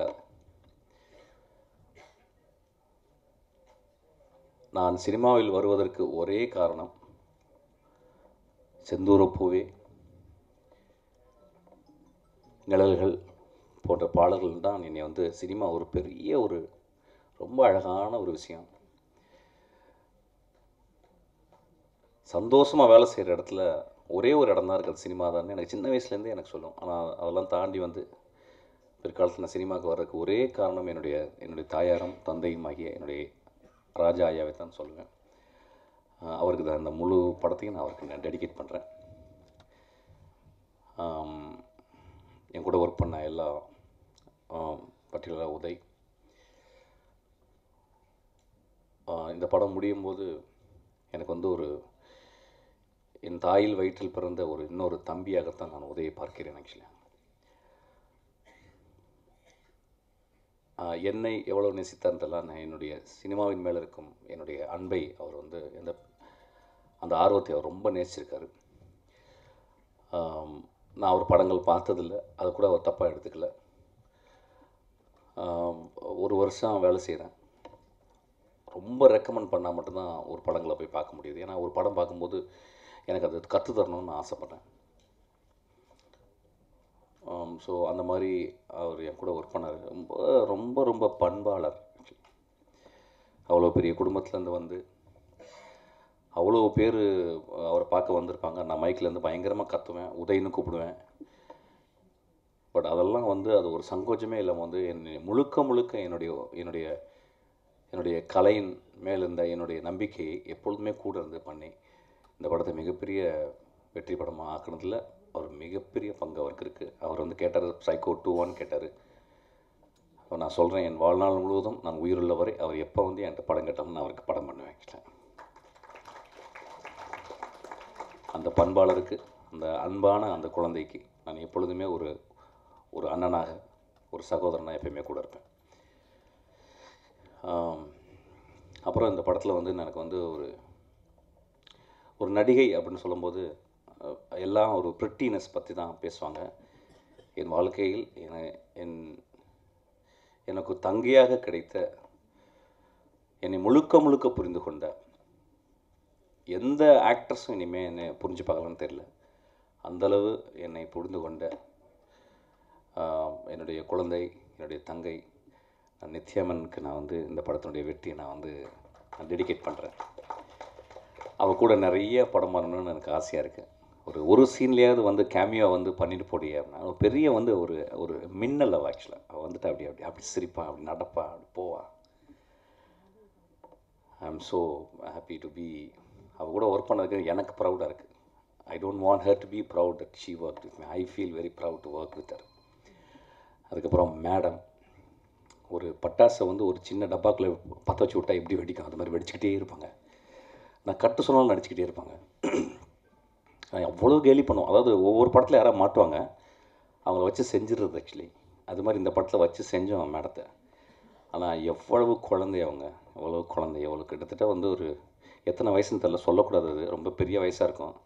நான் சினிமாவில் வருவதற்கு ஒரே காரணம் செந்தூர பூவே நிழல்கள் போன்ற பாடல்கள் தான் என்னை வந்து சினிமா ஒரு பெரிய ஒரு ரொம்ப அழகான ஒரு விஷயம் சந்தோஷமாக வேலை செய்கிற இடத்துல ஒரே ஒரு இடம் தான் இருக்குது சினிமா தான் எனக்கு சின்ன வயசுலேருந்தே எனக்கு சொல்லும் ஆனால் அதெல்லாம் தாண்டி வந்து பிற்காலத்தில் நான் சினிமாவுக்கு வர்றதுக்கு ஒரே காரணம் என்னுடைய என்னுடைய தாயாரும் தந்தையும் ஆகிய என்னுடைய ராஜா ஐயாவை தான் சொல்லுவேன் ஆஹ் அவருக்கு தான் இந்த முழு படத்தையும் நான் அவருக்கு நான் டெடிகேட் பண்ணுறேன் என் கூட ஒர்க் பண்ண எல்லா பர்டிகுலராக உதய் ஆஹ் இந்த படம் முடியும் போது எனக்கு வந்து ஒரு என் தாயில் வயிற்றில் பிறந்த ஒரு இன்னொரு தம்பியாகத்தான் நான் உதயை பார்க்கிறேன் ஆக்சுவலி என்னை எவ்வளோ நேசித்தார்ன்றலாம் நான் என்னுடைய சினிமாவின் மேலே இருக்கும் என்னுடைய அன்பை அவர் வந்து எந்த அந்த ஆர்வத்தை அவர் ரொம்ப நேசிச்சிருக்காரு ஆம், நான் அவர் படங்கள் பார்த்ததில்ல அது கூட அவர் தப்பாக எடுத்துக்கல ஆம், ஒரு வருஷம் வேலை செய்கிறேன் ரொம்ப ரெக்கமெண்ட் பண்ணால் மட்டும்தான் ஒரு படங்களை போய் பார்க்க முடியுது ஏன்னா ஒரு படம் பார்க்கும்போது எனக்கு அது கற்று தரணும்னு நான் ஆசைப்பட்றேன் ஸோ அந்த மாதிரி அவர் என் கூட ஒர்க் பண்ணார் ரொம்ப ரொம்ப ரொம்ப பண்பாளர் அவ்வளோ பெரிய குடும்பத்துலேருந்து வந்து அவ்வளோ பேர் அவரை பார்க்க வந்திருப்பாங்க நான் மைக்லேருந்து பயங்கரமாக கத்துவேன் உதயன்னு கூப்பிடுவேன் பட் அதெல்லாம் வந்து அது ஒரு சங்கோச்சமே இல்லாமல் வந்து என்னை முழுக்க முழுக்க என்னுடைய என்னுடைய என்னுடைய கலையின் மேல் இருந்த என்னுடைய நம்பிக்கையை எப்பொழுதுமே கூட இருந்து பண்ணி இந்த படத்தை மிகப்பெரிய வெற்றி படமாக ஆக்குனதில் அவர் மிகப்பெரிய பங்கு அவருக்கு இருக்குது அவர் வந்து கேட்டார் சைக்கோ டூ ஒன் கேட்டார் அப்போ நான் சொல்கிறேன் என் வாழ்நாள் முழுவதும் நான் உயிருள்ள வரை அவர் எப்போ வந்து என்கிட்ட படம் கேட்டாலும் நான் அவருக்கு படம் பண்ணுவேன் actually. அந்த பண்பாளருக்கு அந்த அன்பான அந்த குழந்தைக்கு நான் எப்பொழுதுமே ஒரு ஒரு அண்ணனாக ஒரு சகோதரனாக எப்பயுமே கூட இருப்பேன் ஆம், அப்புறம் இந்த படத்தில் வந்து எனக்கு வந்து ஒரு ஒரு நடிகை அப்படின்னு சொல்லும்போது அஹ், எல்லாம் ஒரு ப்ரிட்டினஸ் பற்றி தான் பேசுவாங்க என் வாழ்க்கையில் என என் எனக்கு தங்கையாக கிடைத்த என்னை முழுக்க முழுக்க புரிந்து கொண்ட எந்த ஆக்ட்ரஸும் இனிமேல் என்னை புரிஞ்சு பார்க்கலான்னு தெரியல அந்தளவு என்னை புரிந்து கொண்ட ஆஹ், என்னுடைய குழந்தை என்னுடைய தங்கை நான் நித்யாமனுக்கு நான் வந்து இந்த படத்தினுடைய வெற்றியை நான் வந்து நான் டெடிகேட் பண்ணுறேன் அவள் கூட நிறைய படம் பண்ணணும்னு எனக்கு ஆசையாக இருக்குது ஒரு ஒரு சீன்லேயாவது வந்து கேமியோ வந்து பண்ணிட்டு போடியே அப்படின்னா அவ பெரிய வந்து ஒரு ஒரு மின்னல் அவள் ஆக்சுவலாக அவள் வந்துட்டு அப்படி அப்படி அப்படி சிரிப்பா அப்படி நடப்பா அப்படி போவா I am so happy to be அவள் கூட ஒர்க் பண்ணதுக்கு எனக்கு ப்ரௌடாக இருக்குது I don't want her to be proud that she work with me I feel very proud to work with her அதுக்கப்புறம் மேடம் ஒரு பட்டாசை வந்து ஒரு சின்ன டப்பாக்குள்ளே பற்ற வச்சு விட்டா எப்படி வெடிக்கும் அது மாதிரி வெடிச்சுக்கிட்டே இருப்பாங்க நான் கட்டு சொன்னாலும் நடிச்சுக்கிட்டே இருப்பாங்க நான் அவ்வளோ கேலி பண்ணுவோம் அதாவது ஒவ்வொரு படத்தில் யாராவது மாட்டுவாங்க அவங்கள வச்சு செஞ்சிடுறது ஆக்சுவலி அது மாதிரி இந்த படத்தில் வச்சு செஞ்சோம் மேடத்தை ஆனால் எவ்வளவு குழந்தை அவங்க எவ்வளவு குழந்தை எவ்வளோ கிட்டத்தட்ட வந்து ஒரு எத்தனை வயசுன்னு தெரில சொல்லக்கூடாது அது ரொம்ப பெரிய வயசாக இருக்கும்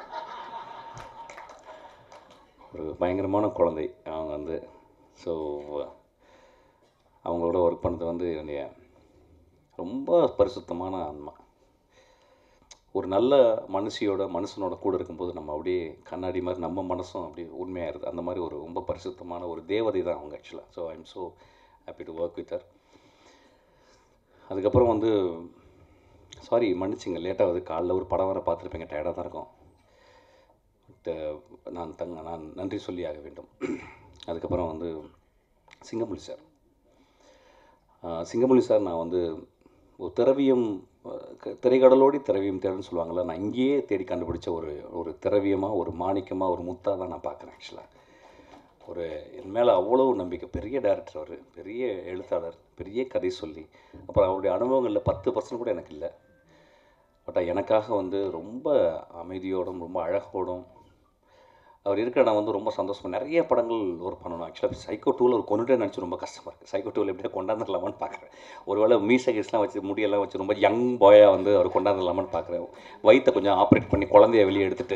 ஒரு பயங்கரமான குழந்தை அவங்க வந்து ஸோ அவங்களோட ஒர்க் பண்ணது வந்து என்னுடைய ரொம்ப பரிசுத்தமான ஆன்மா ஒரு நல்ல மனுஷியோட மனுஷனோட கூட இருக்கும்போது நம்ம அப்படியே கண்ணாடி மாதிரி நம்ம மனசும் அப்படியே உண்மையாயிருது அந்த மாதிரி ஒரு ரொம்ப பரிசுத்தமான ஒரு தேவதை தான் அவங்க ஆக்சுவலாக so I am so happy to work with her அதுக்கப்புறம் வந்து சாரி மன்னிச்சிங்க லேட்டாக வந்து காலைல ஒரு படம் வர பார்த்துருப்பீங்க டயர்டாக தான் இருக்கும் பட் நான் தங்க நான் நன்றி சொல்லி ஆக வேண்டும் அதுக்கப்புறம் வந்து சிங்கமொழி சார் ஆஹ் சிங்கமொழி சார் நான் வந்து ஒரு திரவியம் அஹ் க- திரைக்கடலோடி திரவியம் தேடுன்னு சொல்லுவாங்கள்ல நான் இங்கேயே தேடி கண்டுபிடிச்ச ஒரு ஒரு திரவியமாக ஒரு மாணிக்கமாக ஒரு முத்தாக தான் நான் பார்க்குறேன் ஆக்சுவலாக ஒரு என் மேலே அவ்வளோ நம்பிக்கை பெரிய டேரக்டர் அவர் பெரிய எழுத்தாளர் பெரிய கதை சொல்லி அப்புறம் அவருடைய அனுபவங்களில் பத்து பர்சன்ட் கூட எனக்கு இல்லை பட் எனக்காக வந்து ரொம்ப அமைதியோடும் ரொம்ப அழகோடும் அவர் இருக்கிற நான் வந்து ரொம்ப சந்தோஷமா நிறைய படங்கள் ஒர்க் பண்ணணும் ஆக்சுவலாக சைக்கோ டூவில் ஒரு கொண்டுட்டே நினச்சி ரொம்ப கஷ்டமாக இருக்குது சைக்கோ டூவில் எப்படியா கொண்டாந்துடலாமான்னு பார்க்குறேன் ஒருவேளை மீசை கீஸ்லாம் வச்சு முடியெல்லாம் வச்சு ரொம்ப யங் பாயாக வந்து அவர் கொண்டாந்துடலாமான்னு பார்க்குறேன் வயித்தை கொஞ்சம் ஆப்ரேட் பண்ணி குழந்தைய வெளியே எடுத்துட்டு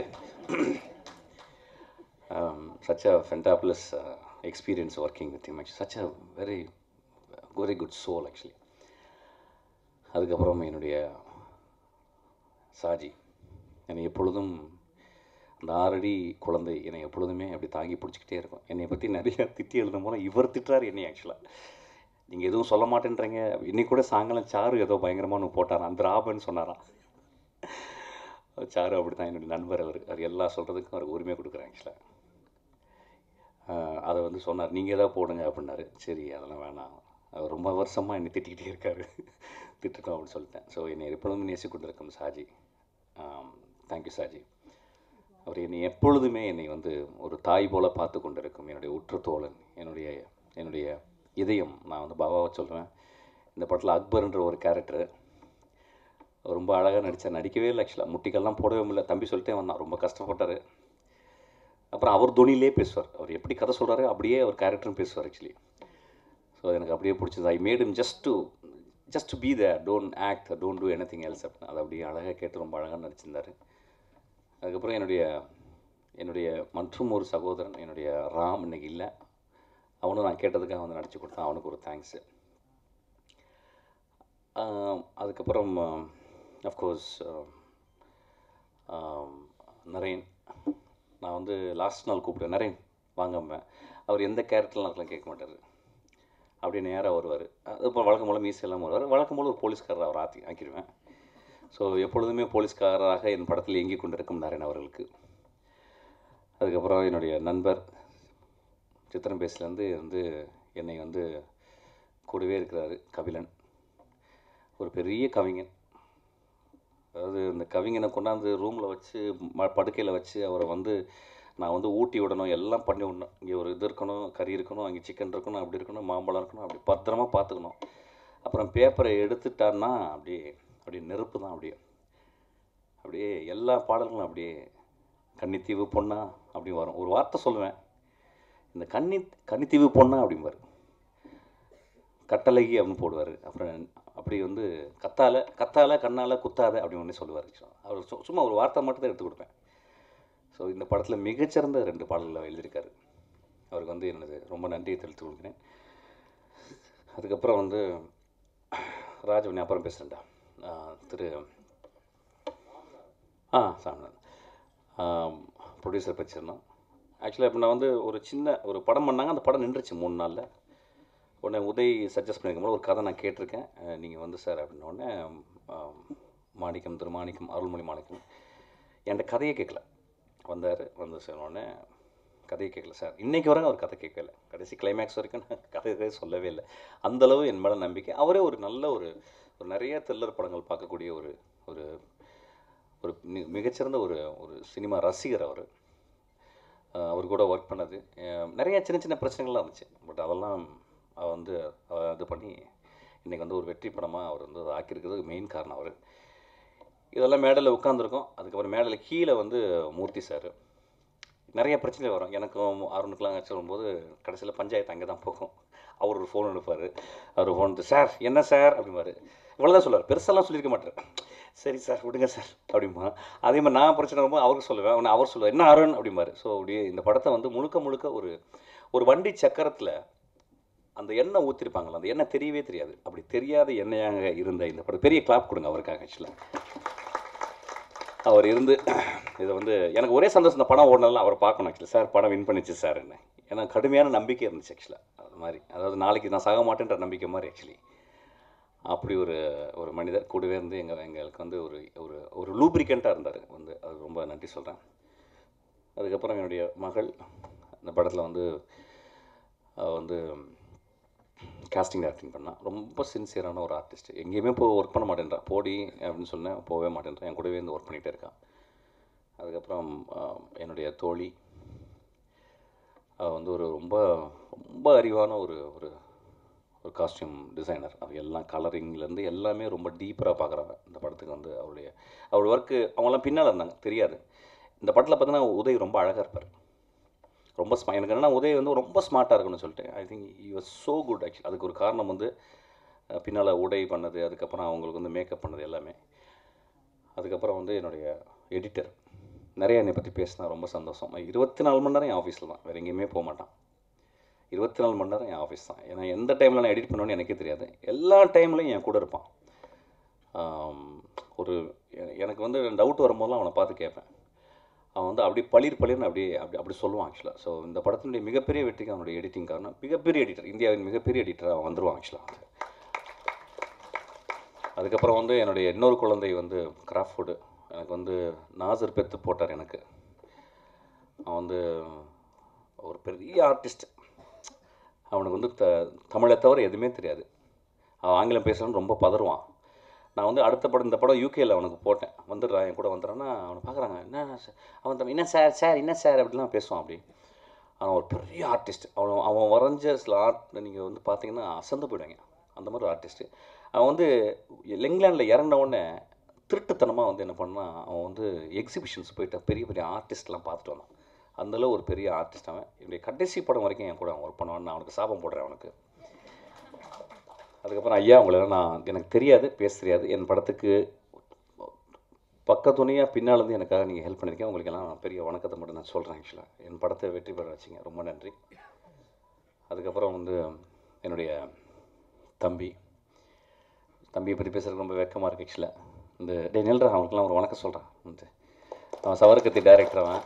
such a fantabulous experience working with him actually such a very very good soul actually அதுக்கப்புறம் என்னுடைய சாஜி என்னை எப்பொழுதும் அந்த ஆறடி குழந்தை என்னை எப்பொழுதுமே அப்படி தாங்கி பிடிச்சிக்கிட்டே இருக்கும் என்னை பற்றி நிறைய திட்டி எழுதும் போல இவர் திட்டுறாரு என்னை ஆக்சுவலாக நீங்கள் எதுவும் சொல்ல மாட்டேன்றீங்க இன்னைக்கு கூட சாயங்காலம் சாரு ஏதோ பயங்கரமாக ஒன்று போட்டாராம் அந்த ராபன்னு சொன்னாராம் சாரு அப்படி தான் என்னுடைய நண்பர் அவர் அவர் எல்லாம் சொல்கிறதுக்கும் அவருக்கு உரிமை கொடுக்குறேன் ஆக்சுவலாக அதை வந்து சொன்னார் நீங்கள் எதாவது போடுங்க அப்படின்னாரு சரி அதெல்லாம் வேணாம் அவர் ரொம்ப வருஷமாக என்னை திட்டிக்கிட்டே இருக்காரு திட்டுட்டோம் அப்படின்னு சொல்லிட்டேன் ஸோ என்னை எப்பொழுதும் நேசி கொண்டிருக்கும் சாஜி தேங்க்யூ சாஜி அவர் என்னை எப்பொழுதுமே என்னை வந்து ஒரு தாய் போல பார்த்து கொண்டிருக்கும் என்னுடைய உற்ற தோழன் என்னுடைய என்னுடைய இதயம் நான் வந்து பாபாவை சொல்லுவேன் இந்த படத்தில் அக்பர்ன்ற ஒரு கேரக்டர் ரொம்ப அழகாக நடித்தார் நடிக்கவே இல்லை ஆக்சுவலாக முட்டிக்கெல்லாம் போடவே முடியல தம்பி சொல்லிட்டே வந்தான் ரொம்ப கஷ்டப்பட்டார் அப்புறம் அவர் துணியிலே பேசுவார் அவர் எப்படி கதை சொல்கிறாரு அப்படியே அவர் கேரக்டரும் பேசுவார் ஆக்சுவலி ஸோ எனக்கு அப்படியே பிடிச்சது I made him just to just to be the don't act don't do anything else அப்படின்னு அதை அப்படியே அழகாக கேட்டு ரொம்ப அழகாக நடிச்சிருந்தார் அதுக்கப்புறம் என்னுடைய என்னுடைய மற்றும் ஒரு சகோதரன் என்னுடைய ராம் இன்னைக்கு இல்லை அவனும் நான் கேட்டதுக்காக வந்து நடிச்சு கொடுத்தான் அவனுக்கு ஒரு தேங்க்ஸு அதுக்கப்புறம் அஃப்கோர்ஸ் நரேன் நான் வந்து லாஸ்ட் நாள் கூப்பிட்டேன் நரேன் வாங்கம்பேன் அவர் எந்த கேரக்டர்லாம் இருக்கலாம் கேட்க மாட்டார் அப்படியே நேராக வருவார் அது இப்போ வழக்கம் போல் மீசெல்லாம் வருவார் வழக்கம் போல் ஒரு போலீஸ்காரர் அவர் ஆக்கி ஆக்கிடுவேன் ஸோ எப்பொழுதுமே போலீஸ்காரராக என் படத்தில் இயங்கி கொண்டிருக்கும் நரேன் அவர்களுக்கு அதுக்கப்புறம் என்னுடைய நண்பர் சித்திரம் பேஸ்லேருந்து வந்து என்னை வந்து கூடவே இருக்கிறாரு கபிலன் ஒரு பெரிய கவிஞன் அதாவது இந்த கவிஞனை கொண்டாந்து ரூமில் வச்சு ம படுக்கையில் வச்சு அவரை வந்து நான் வந்து ஊட்டி விடணும் எல்லாம் பண்ணி விடணும் இங்கே ஒரு இது இருக்கணும் கறி இருக்கணும் அங்கே சிக்கன் இருக்கணும் அப்படி இருக்கணும் மாம்பழம் இருக்கணும் அப்படி பத்திரமா பார்த்துக்கணும் அப்புறம் பேப்பரை எடுத்துட்டான்னா அப்படியே அப்படியே நெருப்பு தான் அப்படியே அப்படியே எல்லா பாடல்களும் அப்படியே கன்னித்தீவு பொண்ணா அப்படி வரும் ஒரு வார்த்தை சொல்லுவேன் இந்த கன்னி கன்னித்தீவு பொண்ணா அப்படிம்பாரு கட்டழகி அப்படின்னு போடுவார் அப்புறம் அப்படி வந்து கத்தால கத்தால கண்ணால குத்தாத அப்படின்னு ஒன்று சொல்லுவார் அவர் சு- சும்மா ஒரு வார்த்தை மட்டும் தான் எடுத்து கொடுப்பேன் ஸோ இந்த படத்தில் மிகச்சிறந்த ரெண்டு பாடல்களை எழுதியிருக்காரு அவருக்கு வந்து எனது ரொம்ப நன்றியை தெரிவித்துக் கொள்கிறேன் அதுக்கப்புறம் வந்து ராஜவனி அப்புறம் பேசுகிறேன்டா திரு ஆ சாமிநாதன் ப்ரொடியூசர் பேசியிருந்தோம் ஆக்சுவலாக இப்போ நான் வந்து ஒரு சின்ன ஒரு படம் பண்ணாங்க அந்த படம் நின்றுச்சு மூணு நாளில் உடனே உதய் சஜஸ்ட் பண்ணியிருக்கும் ஒரு கதை நான் கேட்டிருக்கேன் நீங்கள் வந்து சார் அப்படின்ன உடனே ஆம், மாணிக்கம் திரு மாணிக்கம் அருள்மொழி மாணிக்கம் என்கிட்ட கதையே கேட்கல வந்தார் வந்து சொன்ன உடனே கதையை கேட்கல சார் இன்னைக்கு வரைக்கும் அவர் கதை கேட்கல கடைசி கிளைமேக்ஸ் வரைக்கும் நான் கதையே சொல்லவே இல்லை அந்தளவு என் மேலே நம்பிக்கை அவரே ஒரு நல்ல ஒரு ஒரு நிறைய த்ரில்லர் படங்கள் பார்க்கக்கூடிய ஒரு ஒரு ஒரு மி- மிகச்சிறந்த ஒரு ஒரு சினிமா ரசிகர் அவர் அவர் கூட ஒர்க் பண்ணது அஹ் நிறைய சின்ன சின்ன பிரச்சனைகள்லாம் இருந்துச்சு பட் அதெல்லாம் அவர் வந்து அவர் இது பண்ணி இன்றைக்கி வந்து ஒரு வெற்றி படமாக அவர் வந்து அதை ஆக்கியிருக்கிறதுக்கு மெயின் காரணம் அவர் இதெல்லாம் மேடையில் உட்காந்துருக்கோம் அதுக்கப்புறம் மேடையில் கீழே வந்து மூர்த்தி சார் நிறைய பிரச்சனை வரும் எனக்கும் அருணுக்கெலாம் சொல்லும்போது கடைசியில் பஞ்சாயத்து அங்கே தான் போகும் அவர் ஒரு ஃபோன் எடுப்பார் அவர் ஃபோன் எடுத்து சார் என்ன சார் அப்படிம்பாரு இவ்வளோ தான் சொல்லுவார் பெருசாலாம் சொல்லியிருக்க மாட்டார் சரி சார் விடுங்க சார் அப்படிம்பா அதே மாதிரி நான் பிரச்சனை வரும்போது அவருக்கு சொல்லுவேன் உடனே அவர் சொல்லுவார் என்ன அருண் அப்படிம்பாரு ஸோ அப்படியே இந்த படத்தை வந்து முழுக்க முழுக்க ஒரு ஒரு வண்டி சக்கரத்தில் அந்த எண்ணெய் ஊற்றிருப்பாங்களா அந்த எண்ணெய் தெரியவே தெரியாது அப்படி தெரியாத எண்ணெயாக இருந்த இந்த படம் பெரிய கிளாப் கொடுங்க அவருக்காக ஆக்சுவலாக அவர் இருந்து இதை வந்து எனக்கு ஒரே சந்தோஷம் இந்த படம் ஓடினதெல்லாம் அவர் பார்க்கணும் ஆக்சுவலி சார் படம் வின் பண்ணிச்சு சார் என்ன ஏன்னா கடுமையான நம்பிக்கை இருந்துச்சு ஆக்சுவலாக அது மாதிரி அதாவது நாளைக்கு நான் சாக மாட்டேன்ற நம்பிக்கை மாதிரி ஆக்சுவலி அப்படி ஒரு ஒரு மனிதர் கூடவே இருந்து எங்கள் எங்களுக்கு வந்து ஒரு ஒரு ஒரு லூப்ரிகண்ட்டாக இருந்தார் வந்து அது ரொம்ப நன்றி சொல்கிறேன் அதுக்கப்புறம் என்னுடைய மகள் இந்த படத்தில் வந்து அவ வந்து காஸ்டிங் ஆக்டிங் பண்ணா ரொம்ப சின்சியரான ஒரு ஆர்டிஸ்ட் எங்கேயுமே போய் ஒர்க் பண்ண மாட்டேன்றா போடி அப்படின்னு சொன்னேன் போகவே மாட்டேன்றேன் என் கூடவே இருந்து ஒர்க் பண்ணிகிட்டே இருக்கான் அதுக்கப்புறம் ஆஹ், என்னுடைய தோழி அவ வந்து ஒரு ரொம்ப ரொம்ப அறிவான ஒரு ஒரு ஒரு காஸ்டியூம் டிசைனர் அவ எல்லாம் கலரிங்லேருந்து எல்லாமே ரொம்ப டீப்பராக பார்க்குறாங்க இந்த படத்துக்கு வந்து அவருடைய அவருடைய ஒர்க்கு அவங்களாம் பின்னால் இருந்தாங்க தெரியாது இந்த படத்தில் பார்த்தீங்கன்னா உதய் ரொம்ப அழகாக இருப்பார் ரொம்ப ஸ்மா எனக்கு என்னன்னா உதய் வந்து ரொம்ப ஸ்மார்ட்டாக இருக்குன்னு சொல்லிட்டு I think you was so good actually அதுக்கு ஒரு காரணம் வந்து பின்னால் உடை பண்ணது அதுக்கப்புறம் அவங்களுக்கு வந்து மேக்கப் பண்ணது எல்லாமே அதுக்கப்புறம் வந்து என்னுடைய எடிட்டர் நிறைய என்னை பற்றி பேசினா ரொம்ப சந்தோஷம் இருபத்தி நாலு மணி நேரம் என் ஆஃபீஸில் தான் வேறு எங்கேயுமே போக மாட்டான் இருபத்தி நாலு மணி நேரம் என் ஆஃபீஸ் தான் ஏன்னா எந்த டைமில் நான் எடிட் பண்ணுவேன்னு எனக்கே தெரியாது எல்லா டைம்லையும் என் கூட இருப்பான் ஆம், ஒரு எ- எனக்கு வந்து டவுட் வரும்போதெல்லாம் அவனை பார்த்து கேட்பேன் அவன் வந்து அப்படி பளிர் பளிர்னு அப்படியே அப்படி அப்படி சொல்லுவான் ஆக்சுவலாக ஸோ இந்த படத்தினுடைய மிகப்பெரிய வெற்றிக்கு அவனுடைய எடிட்டிங் காரணம் மிகப்பெரிய எடிட்டர் இந்தியாவின் மிகப்பெரிய எடிட்டர் அவன் வந்துடுவான் ஆக்சுவலாக அதுக்கப்புறம் வந்து என்னுடைய இன்னொரு குழந்தை வந்து கிராஃப்ட் எனக்கு வந்து நாசர் பெத்து போட்டார் எனக்கு அவன் வந்து ஒரு பெரிய ஆர்டிஸ்ட் அவனுக்கு வந்து த தமிழை தவிர எதுவுமே தெரியாது அவன் ஆங்கிலம் பேசுகிறான்னு ரொம்ப பதறுவான் நான் வந்து அடுத்த படம் இந்த படம் யூகேல அவனுக்கு போட்டேன் வந்துடுறான் என் கூட வந்துடுறான்னா அவனை பார்க்குறாங்க என்ன சார் அவன் தம்பி என்ன சார் சார் என்ன சார் அப்படிலாம் பேசுவான் அப்படி அவன் ஒரு பெரிய ஆர்டிஸ்ட் அவன் அவன் வரைஞ்ச சில ஆர்ட் நீங்கள் வந்து பார்த்தீங்கன்னா அசந்து போயிடுவாங்க அந்த மாதிரி ஒரு ஆர்டிஸ்ட்டு அவன் வந்து இங்கிலாண்டில் இறங்கின உடனே திருட்டுத்தனமாக வந்து என்ன பண்ணால் அவன் வந்து எக்ஸிபிஷன்ஸ் போயிட்டு பெரிய பெரிய ஆர்டிஸ்ட்லாம் பார்த்துட்டு வந்தான் அந்தளவு ஒரு பெரிய ஆர்டிஸ்ட் அவன் என்னுடைய கடைசி படம் வரைக்கும் என் கூட அவன் ஒர்க் பண்ணுவான் நான் அவனுக்கு சாபம் போடுறேன் அவனுக்கு அதுக்கப்புறம் ஐயா உங்களை நான் எனக்கு தெரியாது பேச தெரியாது என் படத்துக்கு பக்கத்துணையாக பின்னால் இருந்து எனக்காக நீங்கள் ஹெல்ப் பண்ணியிருக்கேன் உங்களுக்கு எல்லாம் நான் பெரிய வணக்கத்தை மட்டும் நான் சொல்கிறேன் ஆக்சுவலாக என் படத்தை வெற்றி பெற வச்சிங்க ரொம்ப நன்றி அதுக்கப்புறம் வந்து என்னுடைய தம்பி தம்பியை பற்றி பேசுகிறது ரொம்ப வெக்கமாக இருக்குது ஆக்சுவலாக இந்த டே நெல்றா அவனுக்குலாம் ஒரு வணக்கம் சொல்கிறான் வந்து அவன் சவரக்கத்தி டைரக்டர் அவன்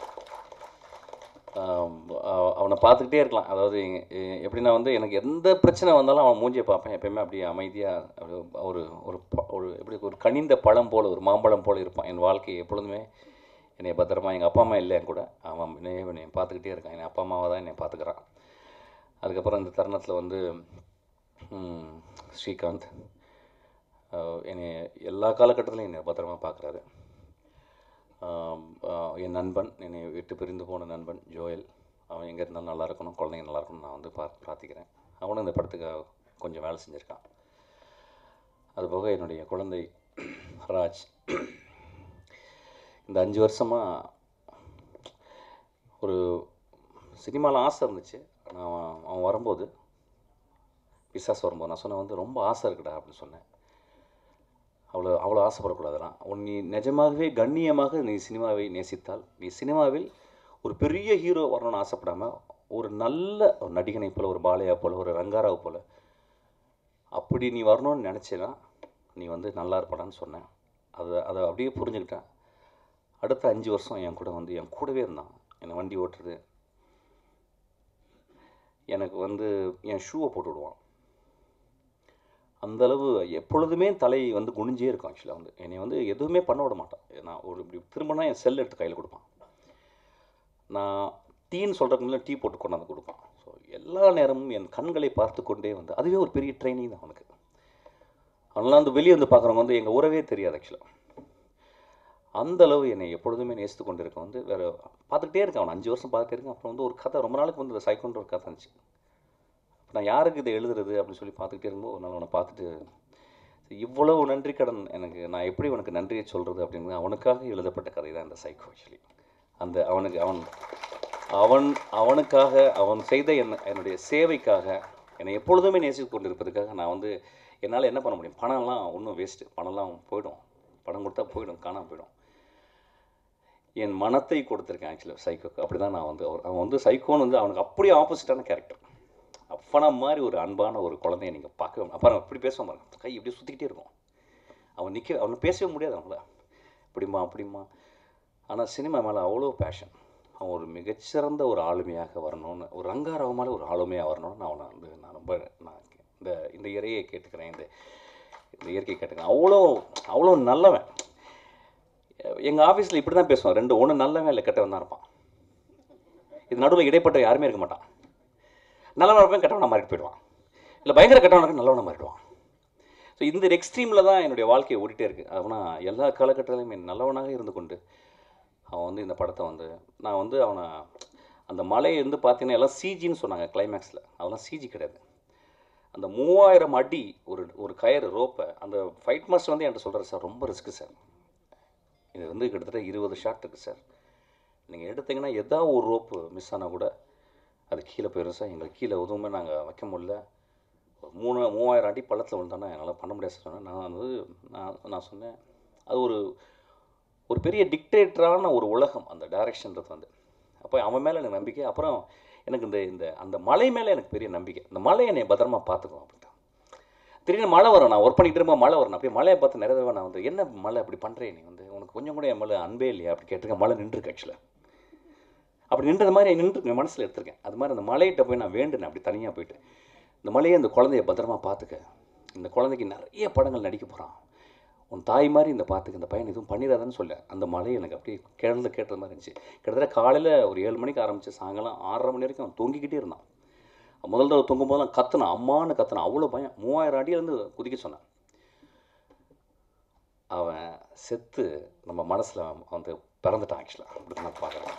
ஆம், அவ- அவனை பார்த்துக்கிட்டே இருக்கலாம் அதாவது எங்க- எ- எப்படின்னா வந்து எனக்கு எந்த பிரச்சனை வந்தாலும் அவன் மூஞ்சியை பார்ப்பேன் எப்பயுமே அப்படியே அமைதியாக ஒரு ஒரு ப- ஒரு எப்படி ஒரு கனிந்த பழம் போல் ஒரு மாம்பழம் போல் இருப்பான் என் வாழ்க்கை எப்பொழுதுமே என்னை பத்திரமா எங்கள் அப்பா அம்மா இல்லை என் கூட அவன் என்னை என்னை பார்த்துக்கிட்டே இருக்கான் என் அப்பா அம்மாவை தான் என்னை பார்த்துக்கிறான் அதுக்கப்புறம் இந்த தருணத்தில் வந்து ம், ஸ்ரீகாந்த் அஹ், என்னை எல்லா காலகட்டத்திலையும் என்னை பத்திரமா பார்க்குறாரு ஆம், ஆ, என் நண்பன் என்னை விட்டு பிரிந்து போன நண்பன் ஜோயல் அவன் எங்கே இருந்தாலும் நல்லா இருக்கணும் குழந்தைங்க நல்லா இருக்கணும் நான் வந்து பா பிரார்த்திக்கிறேன் அவனும் இந்த படத்துக்கு கொஞ்சம் வேலை செஞ்சுருக்கான் அதுபோக என்னுடைய குழந்தை ராஜ் இந்த அஞ்சு வருஷமாக ஒரு சினிமாவில் ஆசை இருந்துச்சு ஆனால் அவன் அவன் வரும்போது பிசாஸ் வரும்போது நான் சொன்னேன் வந்து ரொம்ப ஆசை இருக்குடா அப்படின்னு சொன்னேன் அவ்வளோ அவ்வளோ ஆசைப்படக்கூடாதுலாம் உன் நீ நிஜமாகவே கண்ணியமாக நீ சினிமாவை நேசித்தால் நீ சினிமாவில் ஒரு பெரிய ஹீரோ வரணும்னு ஆசைப்படாமல் ஒரு நல்ல ஒரு நடிகனை போல் ஒரு பாலையா போல் ஒரு ரங்காராவை போல் அப்படி நீ வரணும்னு நினச்சேன்னா நீ வந்து நல்லா இருப்படான்னு சொன்னேன் அதை அதை அப்படியே புரிஞ்சுக்கிட்டேன் அடுத்த அஞ்சு வருஷம் என் கூட வந்து என் கூடவே இருந்தான் என்னை வண்டி ஓட்டுறது எனக்கு வந்து என் ஷூவை போட்டு விடுவான் அந்த அளவு எப்பொழுதுமே தலை வந்து குனிஞ்சே இருக்கும் ஆக்சுவலாக வந்து என்னை வந்து எதுவுமே பண்ண விட மாட்டான் நான் ஒரு இப்படி திரும்பினா என் செல் எடுத்து கையில் கொடுப்பான் நான் டீன்னு சொல்கிறதுக்கு முன்னாடி டீ போட்டு கொண்டாந்து கொடுப்பான் ஸோ எல்லா நேரமும் என் கண்களை பார்த்து கொண்டே வந்து அதுவே ஒரு பெரிய ட்ரைனிங் தான் அவனுக்கு அவனெல்லாம் வந்து வெளியே வந்து பார்க்குறவங்க வந்து எங்கள் உறவே தெரியாது ஆக்சுவலாக அந்த அளவு என்னை எப்பொழுதுமே நேசித்து கொண்டு இருக்க வந்து வேறு பார்த்துக்கிட்டே இருக்கேன் அவன் அஞ்சு வருஷம் பார்த்துட்டே இருக்கேன் அப்புறம் வந்து ஒரு கதை ரொம்ப நாளுக்கு வந்து இந்த சைக்கோன்ற ஒரு கதை இருந்துச்சு அப்ப நான் யாருக்கு இதை எழுதுறது அப்படின்னு சொல்லி பார்த்துக்கிட்டே இருக்கும்போது ஒரு நாள் அவனை பார்த்துட்டு இவ்வளவு நன்றி கடன் எனக்கு நான் எப்படி உனக்கு நன்றியை சொல்கிறது அப்படிங்கிறது அவனுக்காக எழுதப்பட்ட கதை தான் இந்த சைக்கோ ஆக்சுவலி அந்த அவனுக்கு அவன் அவன் அவனுக்காக அவன் செய்த என் என்னுடைய சேவைக்காக என்னை எப்பொழுதுமே நேசித்து கொண்டிருப்பதுக்காக நான் வந்து என்னால் என்ன பண்ண முடியும் பணம்லாம் ஒன்றும் வேஸ்ட்டு பணம்லாம் போயிடும் பணம் கொடுத்தா போயிடும் காணாம போயிடும் என் மனத்தை கொடுத்துருக்கேன் ஆக்சுவலாக சைக்கோக்கு அப்படி தான் நான் வந்து அவர் அவன் வந்து சைக்கோன்னு வந்து அவனுக்கு அப்படியே ஆப்போசிட்டான கேரக்டர் அப்பனா மாதிரி ஒரு அன்பான ஒரு குழந்தைய நீங்கள் பார்க்கவே அப்புறம் இப்படி பேசுவான் பாருங்க கை இப்படி சுற்றிக்கிட்டே இருக்கும் அவன் நிற்க அவனை பேசவே முடியாது அவங்கள இப்படிம்மா அப்படிம்மா ஆனால் சினிமா மேலே அவ்வளோ பேஷன் அவன் ஒரு மிகச்சிறந்த ஒரு ஆளுமையாக வரணும்னு ஒரு ரங்காராவ மேலே ஒரு ஆளுமையாக வரணும்னு நான் அவனை வந்து நான் ரொம்ப நான் இந்த இந்த இறையை கேட்டுக்கிறேன் இந்த இந்த இயற்கை கேட்டுக்கிறேன் அவ்வளோ அவ்வளோ நல்லவன் எங்கள் ஆஃபீஸில் இப்படி தான் பேசுவான் ரெண்டு ஒன்று நல்லவன் இல்லை கெட்டவன் தான் இருப்பான் இது நடுவில் இடைப்பட்ட யாருமே இருக்க மாட்டான் நல்லவன் இருப்பேன் கெட்டவனாக மாறிட்டு போயிடுவான் இல்லை பயங்கர கெட்டவனாக நல்லவனாக மாறிடுவான் ஸோ இந்த எக்ஸ்ட்ரீமில் தான் என்னுடைய வாழ்க்கையை ஓடிட்டே இருக்குது அவனால் எல்லா காலகட்டத்திலையுமே நல்லவனாக இருந்து கொண்டு அவன் வந்து இந்த படத்தை வந்து நான் வந்து அவனை அந்த மலையை வந்து பார்த்தீங்கன்னா எல்லாம் சிஜின்னு சொன்னாங்க கிளைமேக்ஸில் அதெல்லாம் சிஜி கிடையாது அந்த மூவாயிரம் அடி ஒரு ஒரு கயிறு ரோப்பை அந்த ஃபைட் மாஸ்டர் வந்து என்கிட்ட சொல்கிறார் சார் ரொம்ப ரிஸ்க்கு சார் இது வந்து கிட்டத்தட்ட இருபது ஷாட் இருக்குது சார் நீங்கள் எடுத்தீங்கன்னா எதாவது ஒரு ரோப்பு மிஸ் ஆனால் கூட அது கீழே போயிடும் சார் எங்களுக்கு கீழே எதுவுமே நாங்கள் வைக்க முடியல ஒரு மூணு மூவாயிரம் அடி பள்ளத்தில் விழுந்தானா என்னால் பண்ண முடியாது சார் சொன்னேன் நான் வந்து நான் நான் சொன்னேன் அது ஒரு ஒரு பெரிய டிக்டேட்டரான ஒரு உலகம் அந்த டைரக்ஷன்றது வந்து அப்போ அவன் மேலே எனக்கு நம்பிக்கை அப்புறம் எனக்கு இந்த இந்த அந்த மலை மேலே எனக்கு பெரிய நம்பிக்கை இந்த மலை என்னை பத்திரமா பார்த்துக்கும் அப்படின்ட்டு திடீர்னு மழை வரும் நான் ஒர்க் பண்ணிட்டு இருக்கும்போது மழை வரும் அப்படியே மழையை பார்த்து நிறைய தடவை நான் வந்து என்ன மழை அப்படி பண்ணுறேன் நீ வந்து உனக்கு கொஞ்சம் கூட என் மேலே அன்பே இல்லையா அப்படி கேட்டிருக்கேன் மழை நின்றுருக்கு ஆக்சுவலாக அப்படி நின்றது மாதிரி நின்று என் மனசில் எடுத்திருக்கேன் அது மாதிரி அந்த மலையிட்ட போய் நான் வேண்டுனேன் அப்படி தனியாக போயிட்டு இந்த மலையை அந்த குழந்தைய பத்திரமா பார்த்துக்க இந்த குழந்தைக்கு நிறைய படங்கள் நடிக்க போகிறான் உன் தாய் மாதிரி இந்த பார்த்துக்க இந்த பையன் எதுவும் பண்ணிடாதான்னு சொல்ல அந்த மலை எனக்கு அப்படியே கிழந்து கேட்டது மாதிரி இருந்துச்சு கிட்டத்தட்ட காலையில் ஒரு ஏழு மணிக்கு ஆரம்பித்து சாயங்காலம் ஆறரை மணி வரைக்கும் அவன் தொங்கிக்கிட்டே இருந்தான் முதல் தடவை தொங்கும் போதெல்லாம் கத்துனான் அம்மான்னு கத்துனான் அவ்வளோ பயம் மூவாயிரம் அடியிலேருந்து குதிக்க சொன்னான் அவன் செத்து நம்ம மனசில் வந்து பிறந்துட்டான் ஆக்சுவலாக அப்படி நான் பார்க்குறேன்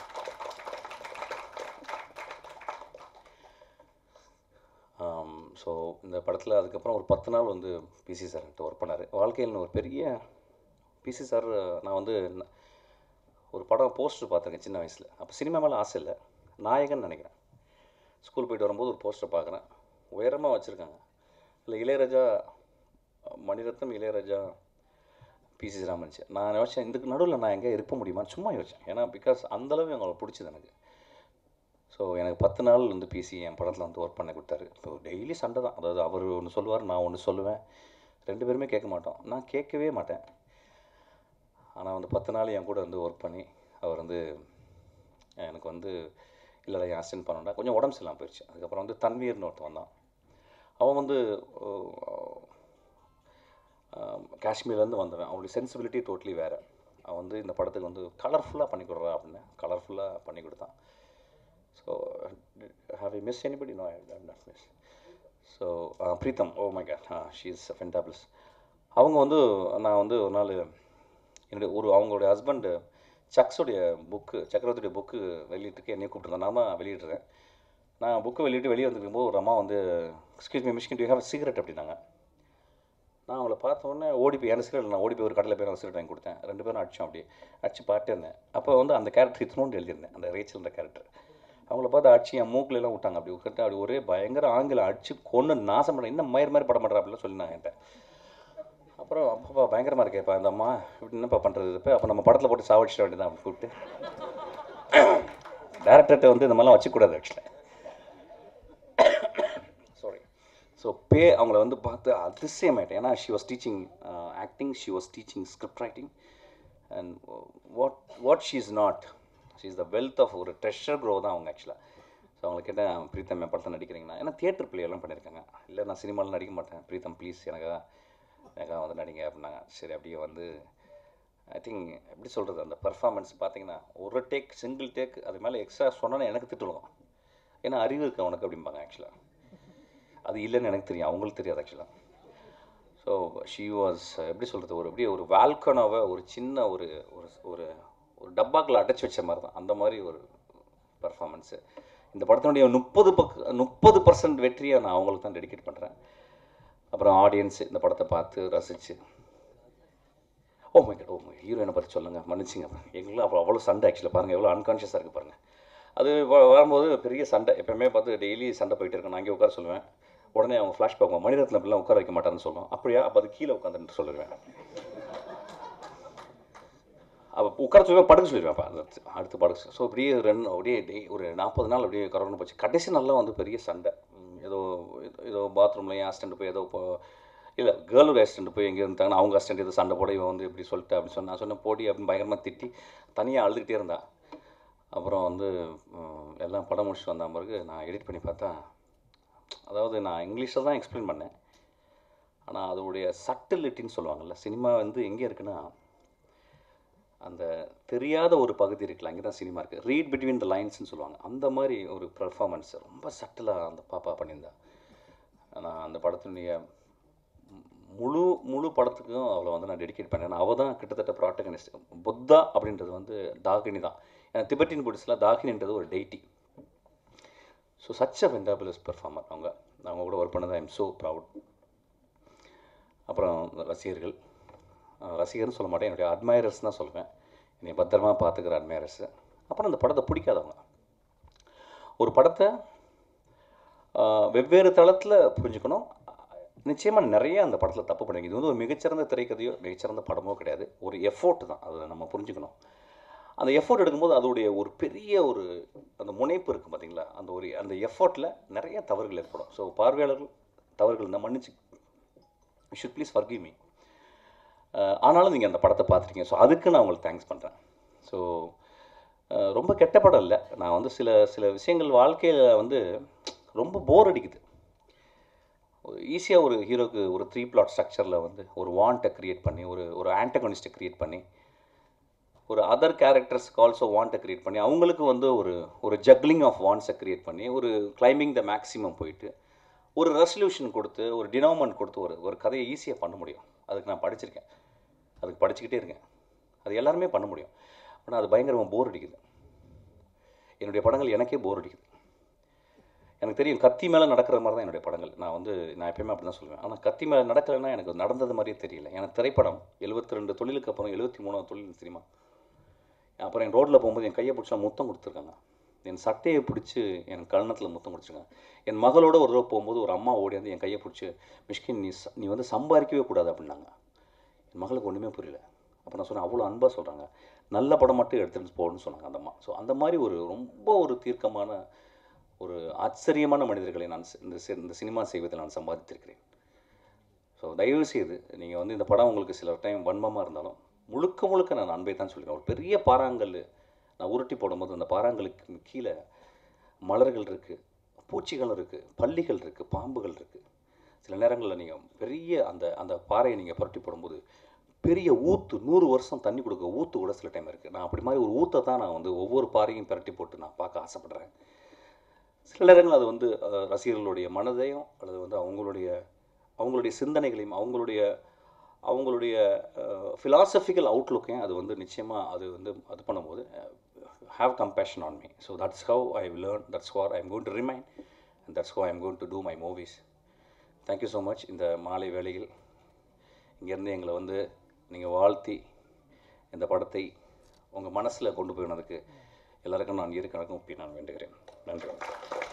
ஸோ இந்த படத்தில் அதுக்கப்புறம் ஒரு பத்து நாள் வந்து பிசி சார் ஒர்க் பண்ணார் வாழ்க்கையில் ஒரு பெரிய பிசி சார் நான் வந்து ந- ஒரு படம் போஸ்டர் பார்த்துருக்கேன் சின்ன வயசில் அப்போ சினிமா மேலே ஆசை இல்லை நாயகன் நினைக்கிறேன் ஸ்கூல் போயிட்டு வரும்போது ஒரு போஸ்டர் பார்க்குறேன் உயரமாக வச்சுருக்காங்க இல்லை இளையராஜா மணிரத்னம் இளையராஜா பிசி ராமன்ச்சு நான் யோசிச்சேன் இதுக்கு நடுவில் நான் எங்கே இருக்க முடியுமான்னு சும்மா யோசிச்சேன் ஏன்னா பிகாஸ் அந்தளவு அவங்களை பிடிச்சது எனக்கு ஸோ எனக்கு பத்து நாள் வந்து பிசி என் படத்தில் வந்து ஒர்க் பண்ணி கொடுத்தாரு இப்போ டெய்லி சண்டை தான் அதாவது அவர் ஒன்று சொல்லுவார் நான் ஒன்று சொல்லுவேன் ரெண்டு பேருமே கேட்க மாட்டோம் நான் கேட்கவே மாட்டேன் ஆனால் வந்து பத்து நாள் என் கூட வந்து ஒர்க் பண்ணி அவர் வந்து எனக்கு வந்து இல்லைடா என் அசிஸ்டன்ட் பண்ணண்டா கொஞ்சம் உடம்பு சரியில்லாமல் போயிடுச்சு அதுக்கப்புறம் வந்து தன்வீர்னு ஒருத்தன் வந்தான் அவன் வந்து ஆஹ், காஷ்மீர்லேருந்து வந்தவன் அவனுடைய சென்சிபிலிட்டி டோட்டலி வேறு அவன் வந்து இந்த படத்துக்கு வந்து கலர்ஃபுல்லாக பண்ணி கொடுறா அப்படின்னு கலர்ஃபுல்லாக பண்ணி கொடுத்தான் so have you miss anybody no I not miss so Preetham oh my God she is fantabulous அவங்க வந்து நான் வந்து ஒரு நாள் என்னுடைய ஒரு அவங்களுடைய ஹஸ்பண்டு சக்ஸுடைய புக்கு சக்கரவர்த்தியுடைய புக்கு வெளியிட்டுக்கு என்னையும் கூப்பிட்டுருந்தேன் நான் தான் வெளியிடுறேன் நான் புக்கு வெளியிட்டு வெளியே வந்துருக்கும்போது ஒரு அம்மா வந்து excuse me Mysskin to have cigarette அப்படின்னாங்க நான் அவங்கள பார்த்த உடனே ஓடி போய் எனக்கு சிகரெட் நான் ஓடி போய் ஒரு கடையில் போய் நான் சிகரெட் வாங்கி கொடுத்தேன் ரெண்டு பேரும் அடித்தோம் அப்படி அடிச்சு பாட்டே இருந்தேன் அப்போ வந்து அந்த கேரக்டர் இத்தனோண்டு எழுதியிருந்தேன் அந்த ரேச்சல்ன்ற கேரக்டர் அவங்கள பார்த்து அடிச்சு என் மூக்குல எல்லாம் விட்டாங்க அப்படி விட்டு அப்படி ஒரே பயங்கர ஆங்கிலம் அடிச்சு கொண்டு நாசம் பண்ண இன்னும் மயிர் மாதிரி படம் பண்ணுறா அப்படிலாம் சொல்லினாங்க என்கிட்ட அப்புறம் அப்பப்பா பயங்கரமாக இருக்கேப்பா இந்த அம்மா இப்படி என்னப்பா பண்ணுறது இப்போ அப்போ நம்ம படத்தில் போட்டு சாவடிச்சிட வேண்டியதான் அப்படி கூப்பிட்டு டேரக்டர்கிட்ட வந்து இந்த மாதிரிலாம் வச்சுக்கூடாது ஆக்சுவலாக சாரி ஸோ பே அவங்கள வந்து பார்த்து அதிசயமாயிட்டேன் ஏன்னா she was teaching acting she was teaching script writing and what what she is not she is the wealth of ஒரு ட்ரெஷர் க்ரோ தான் அவங்க ஆக்சுவலாக ஸோ அவங்களை கேட்டேன் பிரீத்தம் என் படத்தில் நடிக்கிறீங்கன்னா ஏன்னா தியேட்டர் பிளே எல்லாம் பண்ணியிருக்காங்க இல்லை நான் சினிமாவில் நடிக்க மாட்டேன் பிரீத்தம் ப்ளீஸ் எனக்கு எனக்காக வந்து நடிங்க அப்படின்னாங்க சரி அப்படியே வந்து ஐ திங்க் எப்படி சொல்கிறது அந்த பர்ஃபார்மன்ஸ் பார்த்தீங்கன்னா ஒரு டேக் சிங்கிள் டேக் அது மேலே எக்ஸ்ட்ரா சொன்னோன்னே எனக்கு திட்டுவோம் ஏன்னா அறிவு இருக்கு அவனுக்கு அப்படிம்பாங்க ஆக்சுவலாக அது இல்லைன்னு எனக்கு தெரியும் அவங்களுக்கு தெரியாது ஆக்சுவலாக ஸோ ஷீ வாஸ் எப்படி சொல்கிறது ஒரு அப்படியே ஒரு வால்கனோவை ஒரு சின்ன ஒரு ஒரு ஒரு ஒரு டப்பாக்கில் அடைச்சி வச்ச மாதிரி தான் அந்த மாதிரி ஒரு பர்ஃபார்மன்ஸு இந்த படத்தினுடைய முப்பது பக்க முப்பது பர்சன்ட் வெற்றியை நான் அவங்களுக்கு தான் டெடிகேட் பண்ணுறேன் அப்புறம் ஆடியன்ஸ் இந்த படத்தை பார்த்து ரசித்து oh my God oh my ஹீரோயினை பற்றி சொல்லுங்கள் மன்னிச்சிங்க எங்களும் அவ்வளோ அவ்வளோ சண்டை ஆக்சுவலாக பாருங்கள் எவ்வளோ அன்கான்ஷியஸாக இருக்குது பாருங்கள் அது வ- வரும்போது பெரிய சண்டை எப்பவுமே பார்த்து டெய்லி சண்டை போயிட்டு இருக்கேன் நான் அங்கே உட்கார சொல்லுவேன் உடனே அவங்க ஃப்ளாஷ் பார்ப்போம் மணிரத்னம் அப்படிலாம் உட்கார வைக்க மாட்டான்னு சொல்லுவோம் அப்படியா அப்போ அது கீழே உட்காந்துட்டு சொல்லிடுவேன் அப்போ உட்கார சொல்லுவேன் படுக்க சொல்லிடுவேன் அப்போ அடுத்து அடுத்து படுக்க ஸோ அப்படியே ரெண்டு அப்படியே டெய் ஒரு நாற்பது நாள் அப்படியே கரோனா போச்சு கடைசி நாளில் வந்து பெரிய சண்டை ம், ஏதோ ஏதோ- ஏதோ பாத்ரூமில் என் அசிஸ்டண்ட் போய் ஏதோ இப்போ இல்லை கேர்ளோட அசிஸ்டண்ட் போய் எங்கே இருந்தாங்கன்னா அவங்க அசிஸ்டண்ட் ஏதோ சண்டை போட இவன் வந்து இப்படி சொல்லிட்டு அப்படின்னு சொன்னா நான் சொன்னேன் போடி அப்படின்னு பயங்கரமாக திட்டி தனியாக அழுதுகிட்டே இருந்தா அப்புறம் வந்து ம், எல்லாம் படம் முடிச்சுட்டு வந்த பிறகு நான் எடிட் பண்ணி பார்த்தா அதாவது நான் இங்கிலீஷில் தான் எக்ஸ்பிளைன் பண்ணேன் ஆனால் அதோடைய சட்டிலிட்டின்னு சொல்லுவாங்கல்ல சினிமா வந்து எங்கே இருக்குன்னா அந்த தெரியாத ஒரு பகுதி இருக்குல்ல அங்கே தான் சினிமா இருக்குது ரீட் பிட்வீன் த லைன்ஸ்னு சொல்லுவாங்க அந்த மாதிரி ஒரு பெர்ஃபார்மன்ஸ் ரொம்ப சட்டிலாக அந்த பாப்பா பண்ணியிருந்தா நான் அந்த படத்தினுடைய மு- முழு முழு படத்துக்கும் அவளை வந்து நான் டெடிகேட் பண்ணேன் அவள் தான் கிட்டத்தட்ட ப்ராட்டகனிஸ்ட் புத்தா அப்படின்றது வந்து தாகினி தான் ஏன்னா திபெட்டின் புடிஸில் தாகினின்றது ஒரு deity so such a fantabulous performer அவங்க அவங்க கூட ஒர்க் பண்ணது ஐம் ஸோ ப்ரவுட் அப்புறம் ரசிகர்கள் அஹ் ரசிகர்னு சொல்ல மாட்டேன் என்னுடைய அட்மைரர்ஸ் தான் சொல்லுவேன் என்னை பத்திரமா பார்த்துக்கிற அட்மைரர்ஸு அப்புறம் அந்த படத்தை பிடிக்காதவங்க ஒரு படத்தை ஆஹ், வெவ்வேறு தளத்தில் புரிஞ்சுக்கணும் நிச்சயமாக நிறைய அந்த படத்தில் தப்பு பண்ணுங்க இது வந்து ஒரு மிகச்சிறந்த திரைக்கதையோ மிகச்சிறந்த படமோ கிடையாது ஒரு எஃபோர்ட் தான் அதை நம்ம புரிஞ்சுக்கணும் அந்த எஃபோர்ட் எடுக்கும்போது அதோடைய ஒரு பெரிய ஒரு அந்த முனைப்பு இருக்குது பார்த்தீங்களா அந்த ஒரு அந்த எஃபோர்ட்டில் நிறைய தவறுகள் ஏற்படும் ஸோ பார்வையாளர்கள் தவறுகள் இருந்தால் மன்னிச்சு ஷுட் ப்ளீஸ் forgive me அஹ் ஆனாலும் நீங்கள் அந்த படத்தை பார்த்துருக்கீங்க ஸோ அதுக்கு நான் உங்களுக்கு தேங்க்ஸ் பண்ணுறேன் ஸோ ரொம்ப கெட்ட படம் இல்லை நான் வந்து சில சில விஷயங்கள் வாழ்க்கையில் வந்து ரொம்ப போர் அடிக்குது ஈஸியாக ஒரு ஹீரோக்கு ஒரு த்ரீ பிளாட் ஸ்ட்ரக்சரில் வந்து ஒரு வாண்ட்டை க்ரியேட் பண்ணி ஒரு ஒரு ஆன்டகனிஸ்ட்டை க்ரியேட் பண்ணி ஒரு அதர் கேரக்டர்ஸ்க்கு ஆல்சோ வாண்ட்டை க்ரியேட் பண்ணி அவங்களுக்கு வந்து ஒரு ஒரு ஜக்லிங் ஆஃப் வாண்ட்ஸை க்ரியேட் பண்ணி ஒரு கிளைம்பிங் த மேக்ஸிமம் போயிட்டு ஒரு ரெசல்யூஷன் கொடுத்து ஒரு டினோமெண்ட் கொடுத்து ஒரு ஒரு கதையை ஈஸியாக பண்ண முடியும் அதுக்கு நான் படிச்சிருக்கேன் அதுக்கு படிச்சுக்கிட்டே இருக்கேன் அது எல்லாருமே பண்ண முடியும் ஆனால் அது பயங்கரமாக போர் அடிக்குது என்னுடைய படங்கள் எனக்கே போர் அடிக்குது எனக்கு தெரியும் கத்தி மேலே நடக்கிற மாதிரி தான் என்னுடைய படங்கள் நான் வந்து நான் எப்பயுமே அப்படி தான் சொல்லுவேன் ஆனால் கத்தி மேலே நடக்கலைன்னா எனக்கு நடந்தது மாதிரியே தெரியல எனக்கு திரைப்படம் எழுபத்தி ரெண்டு தொழிலுக்கு அப்புறம் எழுபத்தி மூணாவது தொழில் சினிமா அப்புறம் என் ரோட்டில் போகும்போது என் கையை பிடிச்சா முத்தம் கொடுத்துருக்காங்க என் சட்டையை பிடிச்சி என் கன்னத்தில் முத்தம் கொடுத்துருக்காங்க என் மகளோட ஒரு தடவை போகும்போது ஒரு அம்மா ஓடியாந்து என் கையை பிடிச்சி மிஷ்கின் நீ ச- நீ வந்து சம்பாதிக்கவே கூடாது அப்படின்னாங்க என் மகளுக்கு ஒன்றுமே புரியல அப்போ நான் சொன்னேன் அவ்வளோ அன்பாக சொல்கிறாங்க நல்ல படம் மட்டும் எடுத்துகிட்டு போகணும்னு சொன்னாங்க அந்த அம்மா ஸோ அந்த மாதிரி ஒரு ரொம்ப ஒரு தீர்க்கமான ஒரு ஆச்சரியமான மனிதர்களை நான் சி- இந்த சி- இந்த சினிமா செய்வதில் நான் சம்பாதித்திருக்கிறேன் ஸோ தயவு செய்து நீங்கள் வந்து இந்த படம் உங்களுக்கு சில டைம் வன்மமாக இருந்தாலும் முழுக்க முழுக்க நான் அன்பை தான் சொல்லுவேன் ஒரு பெரிய பாறாங்கல் நான் உருட்டி போடும்போது அந்த பாறாங்கலுக்கு கீழே மலர்கள் இருக்குது பூச்சிகள் இருக்குது பள்ளிகள் இருக்குது பாம்புகள் இருக்குது சில நேரங்களில் நீங்கள் பெரிய அந்த அந்த பாறையை நீங்கள் புரட்டி போடும்போது பெரிய ஊத்து நூறு வருஷம் தண்ணி கொடுக்க ஊத்து கூட சில டைம் இருக்குது நான் அப்படி மாதிரி ஒரு ஊத்தை தான் நான் வந்து ஒவ்வொரு பாறையும் புரட்டி போட்டு நான் பார்க்க ஆசைப்படுறேன் சில நேரங்கள் அது வந்து அஹ், ரசிகர்களுடைய மனதையும் அல்லது வந்து அவங்களுடைய அவங்களுடைய சிந்தனைகளையும் அவங்களுடைய அவங்களுடைய ஃபிலாசபிக்கல் அவுட்லுக்கையும் அது வந்து நிச்சயமாக அது வந்து அது பண்ணும்போது have compassion on me so that's how I learn that's where I am going to remain and that's how I am going to do my movies thank you so much இந்த மாலை வேளையில் இங்கேருந்து எங்களை வந்து நீங்கள் வாழ்த்தி இந்த படத்தை உங்கள் மனசில் கொண்டு போயினதுக்கு எல்லாருக்கும் நான் இருக்கணும் நான் வேண்டுகிறேன் நன்றி